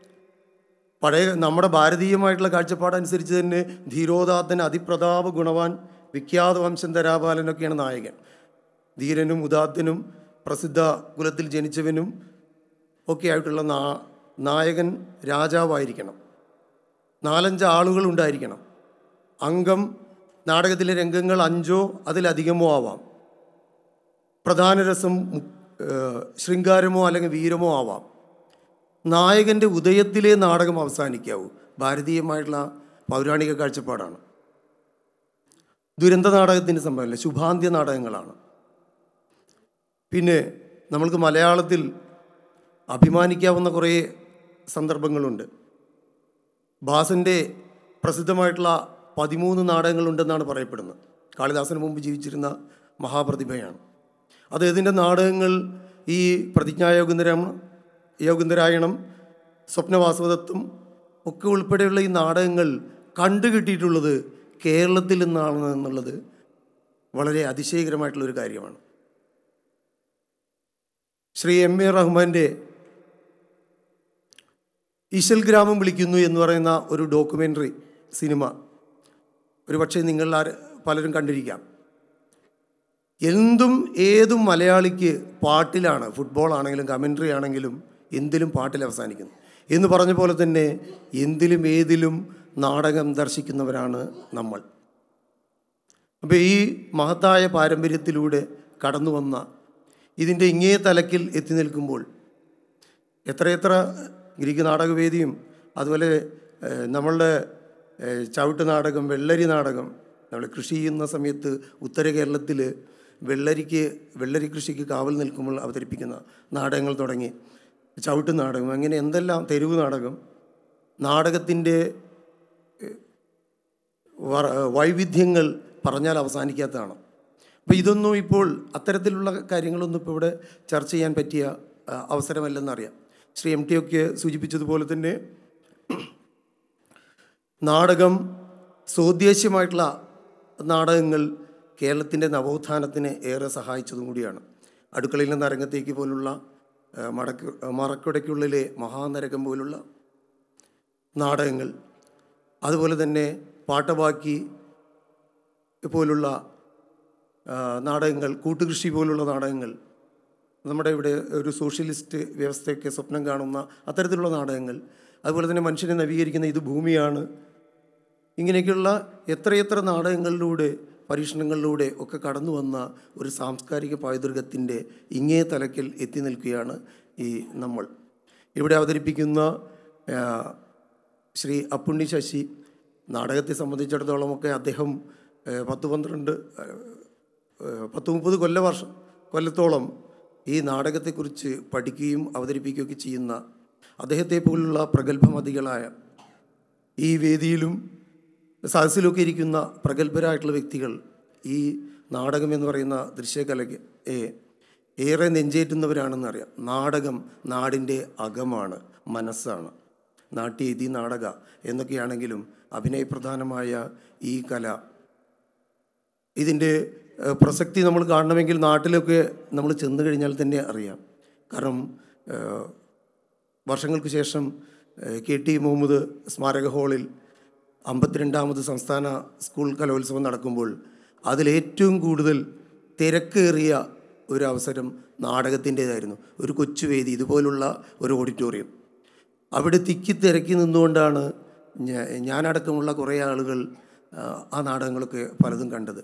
പഴയ നമ്മുടെ ഭാരതീയമായിട്ടുള്ള കാഴ്ചപ്പാടനുസരിച്ച് തന്നെ ധീരോദാത്തൻ അതിപ്രതാപ ഗുണവാൻ വിഖ്യാത വംശം ധരാപാലനൊക്കെയാണ് നായകൻ ധീരനും ഉദാത്തനും പ്രസിദ്ധ കുലത്തിൽ ജനിച്ചവനും ഒക്കെ ആയിട്ടുള്ള നാ നായകൻ രാജാവായിരിക്കണം നാലഞ്ച് ആളുകൾ ഉണ്ടായിരിക്കണം അംഗം നാടകത്തിലെ രംഗങ്ങൾ അഞ്ചോ അതിലധികമോ ആവാം പ്രധാന രസം മു- ഏഹ് ശൃംഗാരമോ അല്ലെങ്കിൽ വീരമോ ആവാം നായകൻ്റെ ഉദയത്തിലേ നാടകം അവസാനിക്കാവൂ ഭാരതീയമായിട്ടുള്ള പൗരാണിക കാഴ്ചപ്പാടാണ് ദുരന്ത നാടകത്തിൻ്റെ സംഭവമല്ല ശുഭാന്ത്യ നാടകങ്ങളാണ് പിന്നെ നമ്മൾക്ക് മലയാളത്തിൽ അഭിമാനിക്കാവുന്ന കുറേ സന്ദർഭങ്ങളുണ്ട് ഭാസൻ്റെ പ്രസിദ്ധമായിട്ടുള്ള പതിമൂന്ന് നാടകങ്ങളുണ്ടെന്നാണ് പറയപ്പെടുന്നത് കാളിദാസന് മുമ്പ് ജീവിച്ചിരുന്ന മഹാപ്രതിഭയാണ് അദ്ദേഹത്തിൻ്റെ നാടകങ്ങൾ ഈ പ്രതിജ്ഞായോഗന്തരം യോഗന്തരായണം സ്വപ്നവാസവദത്തും ഒക്കെ ഉൾപ്പെടെയുള്ള ഈ നാടകങ്ങൾ കണ്ടുകിട്ടിയിട്ടുള്ളത് കേരളത്തിൽ നിന്നാണ് എന്നുള്ളത് വളരെ അതിശയകരമായിട്ടുള്ളൊരു കാര്യമാണ് ശ്രീ എം എ റഹ്മാൻ്റെ ഇശൽ ഗ്രാമം വിളിക്കുന്നു എന്ന് പറയുന്ന ഒരു ഡോക്യുമെൻ്ററി സിനിമ ഒരു പക്ഷേ നിങ്ങൾ ആര് പലരും കണ്ടിരിക്കാം എന്തും ഏതും മലയാളിക്ക് പാട്ടിലാണ് ഫുട്ബോൾ ആണെങ്കിലും കമൻട്രി ആണെങ്കിലും എന്തിലും പാട്ടിൽ അവസാനിക്കുന്നു എന്ന് പറഞ്ഞ പോലെ തന്നെ എന്തിലും ഏതിലും നാടകം ദർശിക്കുന്നവരാണ് നമ്മൾ അപ്പോൾ ഈ മഹത്തായ പാരമ്പര്യത്തിലൂടെ കടന്നു വന്ന ഇതിൻ്റെ ഇങ്ങേ തലക്കിൽ എത്തി നിൽക്കുമ്പോൾ എത്രയെത്ര ഗ്രീക്ക് നാടകവേദിയും അതുപോലെ ഏഹ്, നമ്മളുടെ ഏഹ്, ചവിട്ട് നാടകം വെള്ളരി നാടകം നമ്മൾ കൃഷി ചെയ്യുന്ന സമയത്ത് ഉത്തര കേരളത്തിൽ വെള്ളരിക്ക് വെള്ളരി കൃഷിക്ക് കാവൽ നിൽക്കുമ്പോൾ അവതരിപ്പിക്കുന്ന നാടകങ്ങൾ തുടങ്ങി ചവിട്ട് നാടകം അങ്ങനെ എന്തെല്ലാം തെരുവ് നാടകം നാടകത്തിൻ്റെ വറ- വൈവിധ്യങ്ങൾ പറഞ്ഞാൽ അവസാനിക്കാത്തതാണ് അപ്പോൾ ഇതൊന്നും ഇപ്പോൾ അത്തരത്തിലുള്ള കാര്യങ്ങളൊന്നും ഇപ്പോൾ ഇവിടെ ചർച്ച ചെയ്യാൻ പറ്റിയ ആ, അവസരമല്ലെന്നറിയാം ശ്രീ എം ടി ഒക്കെ സൂചിപ്പിച്ചതുപോലെ തന്നെ നാടകം സ്വോദ്ദേശ്യമായിട്ടുള്ള നാടകങ്ങൾ കേരളത്തിൻ്റെ നവോത്ഥാനത്തിന് ഏറെ സഹായിച്ചതും കൂടിയാണ് അടുക്കളയിൽ നിന്ന് അരങ്ങത്തേക്ക് പോലുള്ള ആ, മടക്ക് മറക്കുടയ്ക്കുള്ളിലെ മഹാനരകം പോലുള്ള നാടകങ്ങൾ അതുപോലെ തന്നെ പാട്ടബാക്കി പോലുള്ള ആ, നാടകങ്ങൾ കൂട്ടുകൃഷി പോലുള്ള നാടകങ്ങൾ നമ്മുടെ ഇവിടെ ഒരു സോഷ്യലിസ്റ്റ് വ്യവസ്ഥയൊക്കെ സ്വപ്നം കാണുന്ന അത്തരത്തിലുള്ള നാടകങ്ങൾ അതുപോലെ തന്നെ മനുഷ്യനെ നവീകരിക്കുന്ന ഇത് ഭൂമിയാണ് ഇങ്ങനെയൊക്കെയുള്ള എത്രയെത്ര നാടകങ്ങളിലൂടെ പരീക്ഷണങ്ങളിലൂടെ ഒക്കെ കടന്നു വന്ന ഒരു സാംസ്കാരിക പൈതൃകത്തിൻ്റെ ഇങ്ങേ തലക്കിൽ എത്തി നിൽക്കുകയാണ് ഈ നമ്മൾ ഇവിടെ അവതരിപ്പിക്കുന്ന ആ, ശ്രീ അപ്പുണ്ണി ശശി നാടകത്തെ സംബന്ധിച്ചിടത്തോളമൊക്കെ അദ്ദേഹം ആ, പത്ത് പന്ത്രണ്ട് ആ, ആ, പത്ത് മുപ്പത് കൊല്ല വർഷം കൊല്ലത്തോളം ഈ നാടകത്തെക്കുറിച്ച് പഠിക്കുകയും അവതരിപ്പിക്കുകയൊക്കെ ചെയ്യുന്ന അദ്ദേഹത്തെ പോലുള്ള പ്രഗത്ഭമതികളായ ഈ വേദിയിലും സദസ്സിലൊക്കെ ഇരിക്കുന്ന പ്രഗത്ഭരായിട്ടുള്ള വ്യക്തികൾ ഈ നാടകം എന്ന് പറയുന്ന ദൃശ്യകലയ്ക്ക് ഏ ഏറെ നെഞ്ചേറ്റുന്നവരാണെന്നറിയാം നാടകം നാടിൻ്റെ അകമാണ് മനസ്സാണ് നാട്യേതി നാടക എന്നൊക്കെയാണെങ്കിലും അഭിനയപ്രധാനമായ ഈ കല ഇതിൻ്റെ ഏഹ്, പ്രസക്തി നമ്മൾ കാണണമെങ്കിൽ നാട്ടിലൊക്കെ നമ്മൾ ചെന്ന് കഴിഞ്ഞാൽ തന്നെ അറിയാം കാരണം ഏഹ്, വർഷങ്ങൾക്ക് ശേഷം ഏഹ്, കെ ടി മുഹമ്മദ് സ്മാരക ഹാളിൽ അമ്പത്തിരണ്ടാമത് സംസ്ഥാന സ്കൂൾ കലോത്സവം നടക്കുമ്പോൾ അതിലേറ്റവും കൂടുതൽ തിരക്കേറിയ ഒരു അവസരം നാടകത്തിൻ്റേതായിരുന്നു ഒരു കൊച്ചുവേദി ഇതുപോലുള്ള ഒരു ഓഡിറ്റോറിയം അവിടെ തിക്കി തിരക്കി നിന്നുകൊണ്ടാണ് ഞാ- ഞാനടക്കമുള്ള കുറേ ആളുകൾ ആ, ആ നാടകങ്ങളൊക്കെ പലതും കണ്ടത്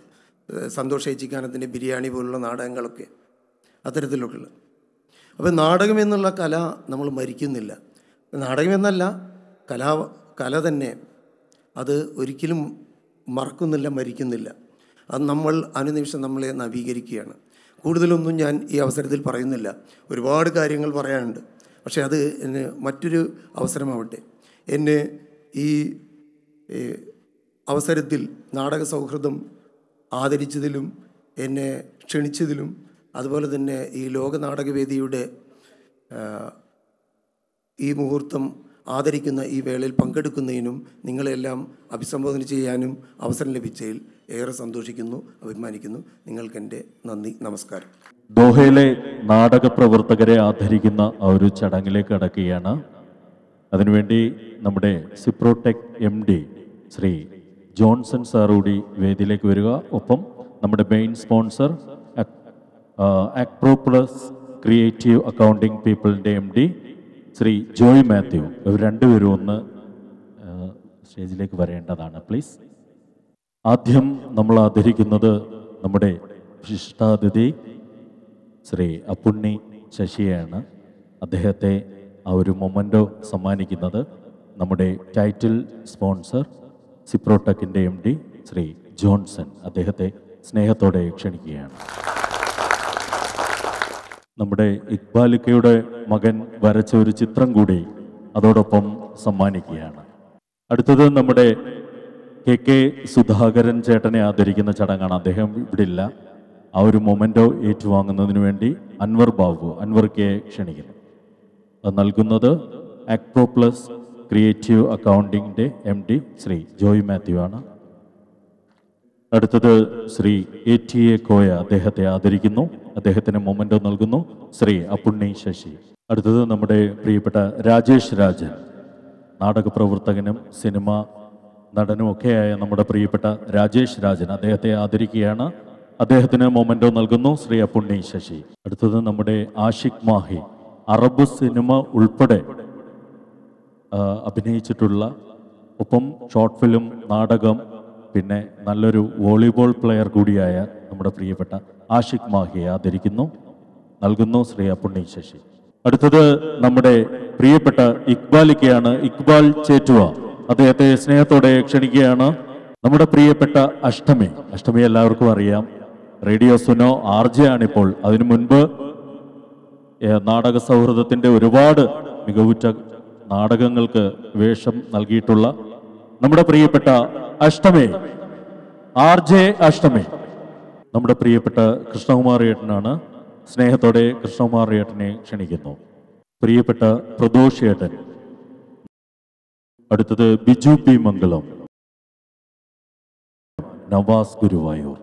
ഏഹ് സന്തോഷ് ഏച്ചിക്കാനത്തിൻ്റെ ബിരിയാണി പോലുള്ള നാടകങ്ങളൊക്കെ അത്തരത്തിലൊക്കെയുള്ള അപ്പോൾ നാടകം എന്നുള്ള കല നമ്മൾ മരിക്കുന്നില്ല നാടകം എന്നല്ല കലാ കല തന്നെ അത് ഒരിക്കലും മറക്കുന്നില്ല മരിക്കുന്നില്ല അത് നമ്മൾ അനുനിമിഷം നമ്മളെ നവീകരിക്കുകയാണ് കൂടുതലൊന്നും ഞാൻ ഈ അവസരത്തിൽ പറയുന്നില്ല ഒരുപാട് കാര്യങ്ങൾ പറയാനുണ്ട് പക്ഷേ അത് എന്നെ മറ്റൊരു അവസരമാവട്ടെ എന്നെ ഈ ഏ, അവസരത്തിൽ നാടക സൗഹൃദം ആദരിച്ചതിലും എന്നെ ക്ഷണിച്ചതിലും അതുപോലെ തന്നെ ഈ ലോക നാടകവേദിയുടെ ആ, ഈ മുഹൂർത്തം ആദരിക്കുന്ന ഈ വേളയിൽ പങ്കെടുക്കുന്നതിനും നിങ്ങളെല്ലാം അഭിസംബോധന ചെയ്യാനും അവസരം ലഭിച്ചതിൽ ഏറെ സന്തോഷിക്കുന്നു അഭിമാനിക്കുന്നു നിങ്ങൾക്കെൻ്റെ നന്ദി നമസ്കാരം ദോഹയിലെ നാടക പ്രവർത്തകരെ ആദരിക്കുന്ന ആ ഒരു ചടങ്ങിലേക്ക് കടക്കുകയാണ് അതിനുവേണ്ടി നമ്മുടെ Ciprotech M D Shri Johnson sir കൂടി വേദിയിലേക്ക് വരിക ഒപ്പം നമ്മുടെ main sponsor Acpro plus creative accounting പീപ്പിളിൻ്റെ M D Shri Joy Mathew ഇവർ രണ്ടുപേരും ഒന്ന് ആ, സ്റ്റേജിലേക്ക് വരേണ്ടതാണ് പ്ലീസ് ആദ്യം നമ്മൾ ആദരിക്കുന്നത് നമ്മുടെ വിശിഷ്ടാതിഥി ശ്രീ അപ്പുണ്ണി ശശിയാണ് അദ്ദേഹത്തെ ആ ഒരു മൊമെൻറ്റോ സമ്മാനിക്കുന്നത് നമ്മുടെ ടൈറ്റിൽ സ്പോൺസർ സിപ്രോടെക്കിൻ്റെ എം ഡി ശ്രീ ജോൺസൺ അദ്ദേഹത്തെ സ്നേഹത്തോടെ ക്ഷണിക്കുകയാണ് നമ്മുടെ ഇക്ബാലിക്കയുടെ മകൻ വരച്ച ഒരു ചിത്രം കൂടി അതോടൊപ്പം സമ്മാനിക്കുകയാണ് അടുത്തത് നമ്മുടെ കെ കെ സുധാകരൻ ചേട്ടനെ ആദരിക്കുന്ന ചടങ്ങാണ് അദ്ദേഹം ഇവിടെ ഇല്ല ആ ഒരു മൊമെൻറ്റോ ഏറ്റുവാങ്ങുന്നതിന് വേണ്ടി അൻവർ ബാബു അൻവർ കെ ക്ഷണിക്കുന്നു അത് നൽകുന്നത് ആക്പ്രോ പ്ലസ് ക്രിയേറ്റീവ് അക്കൗണ്ടിങ്ങിൻ്റെ M D Shri Joy Mathew ആണ് അടുത്തത് Shri A T A Koya അദ്ദേഹത്തെ ആദരിക്കുന്നു അദ്ദേഹത്തിന് മൊമെൻറ്റോ നൽകുന്നു ശ്രീ അപ്പുണ്ണി ശശി അടുത്തത് നമ്മുടെ പ്രിയപ്പെട്ട രാജേഷ് രാജൻ നാടക പ്രവർത്തകനും സിനിമ നടനും ഒക്കെയായ നമ്മുടെ പ്രിയപ്പെട്ട രാജേഷ് രാജൻ അദ്ദേഹത്തെ ആദരിക്കുകയാണ് അദ്ദേഹത്തിന് മൊമെൻറ്റോ നൽകുന്നു ശ്രീ അപ്പുണ്ണി ശശി അടുത്തത് നമ്മുടെ ആഷിഖ് മാഹി അറബ് സിനിമ ഉൾപ്പെടെ ആ, അഭിനയിച്ചിട്ടുള്ള ഒപ്പം ഷോർട്ട് ഫിലിം നാടകം പിന്നെ നല്ലൊരു വോളിബോൾ പ്ലെയർ കൂടിയായ നമ്മുടെ പ്രിയപ്പെട്ട ആഷിഖ് മാഹിയെ ആദരിക്കുന്നു നൽകുന്നു ശ്രീ അപ്പുണ്ണി ശശി അടുത്തത് നമ്മുടെ പ്രിയപ്പെട്ട ഇക്ബാലിക്കയാണ് ഇക്ബാൽ ചേറ്റുവ അദ്ദേഹത്തെ സ്നേഹത്തോടെ ക്ഷണിക്കുകയാണ് നമ്മുടെ പ്രിയപ്പെട്ട അഷ്ടമി അഷ്ടമി എല്ലാവർക്കും അറിയാം റേഡിയോ സുനോ ആർജയാണിപ്പോൾ അതിനു മുൻപ് ഏഹ് നാടക സൗഹൃദത്തിൻ്റെ ഒരുപാട് മികവുറ്റ നാടകങ്ങൾക്ക് വേഷം നൽകിയിട്ടുള്ള നമ്മുടെ പ്രിയപ്പെട്ട അഷ്ടമി ആർ ജെ അഷ്ടമി നമ്മുടെ പ്രിയപ്പെട്ട കൃഷ്ണകുമാർ ഏട്ടനാണ് സ്നേഹത്തോടെ കൃഷ്ണകുമാർ ഏട്ടനെ ക്ഷണിക്കുന്നു പ്രിയപ്പെട്ട പ്രദോഷ് ഏട്ടൻ അടുത്തത് Biju P Mangalam Navas Guruvayur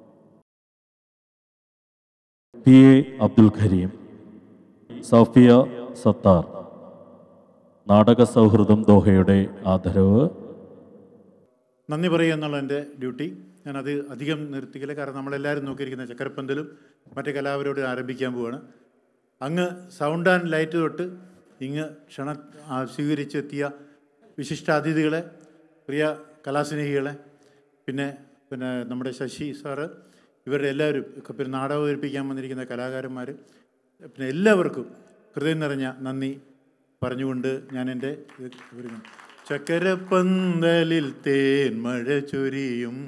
P A Abdul Kareem Safiya Sattar നാടക സൗഹൃദം ദോഹയുടെ ആദരവ് നന്ദി പറയുക എന്നുള്ള എൻ്റെ ഡ്യൂട്ടി ഞാനത് അധികം നിർത്തിക്കില്ല കാരണം നമ്മളെല്ലാവരും നോക്കിയിരിക്കുന്ന ചക്കരപ്പന്തലും മറ്റു കലാപരോട് ആരംഭിക്കാൻ പോവാണ് അങ്ങ് സൗണ്ട് ആൻഡ് ലൈറ്റ് തൊട്ട് ഇങ്ങ് ക്ഷണ ആ, സ്വീകരിച്ചെത്തിയ വിശിഷ്ടാതിഥികളെ പ്രിയ കലാസ്നേഹികളെ പിന്നെ പിന്നെ നമ്മുടെ ശശി സാറ് ഇവരുടെ എല്ലാവരും ഒക്കെ പിന്നെ നാടകം അവതരിപ്പിക്കാൻ വന്നിരിക്കുന്ന കലാകാരന്മാർ പിന്നെ എല്ലാവർക്കും ഹൃദയം നിറഞ്ഞ നന്ദി പറഞ്ഞുകൊണ്ട് ഞാൻ എൻ്റെ ഇത് വിവരിക്കുന്നു. ചക്കരപ്പന്തലിൽ തേൻ മഴ ചൊരിയും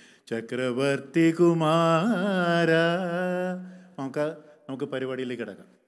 ചക്രവർത്തി കുമാര നമുക്ക് നമുക്ക് പരിപാടിയിലേക്ക് കിടക്കാം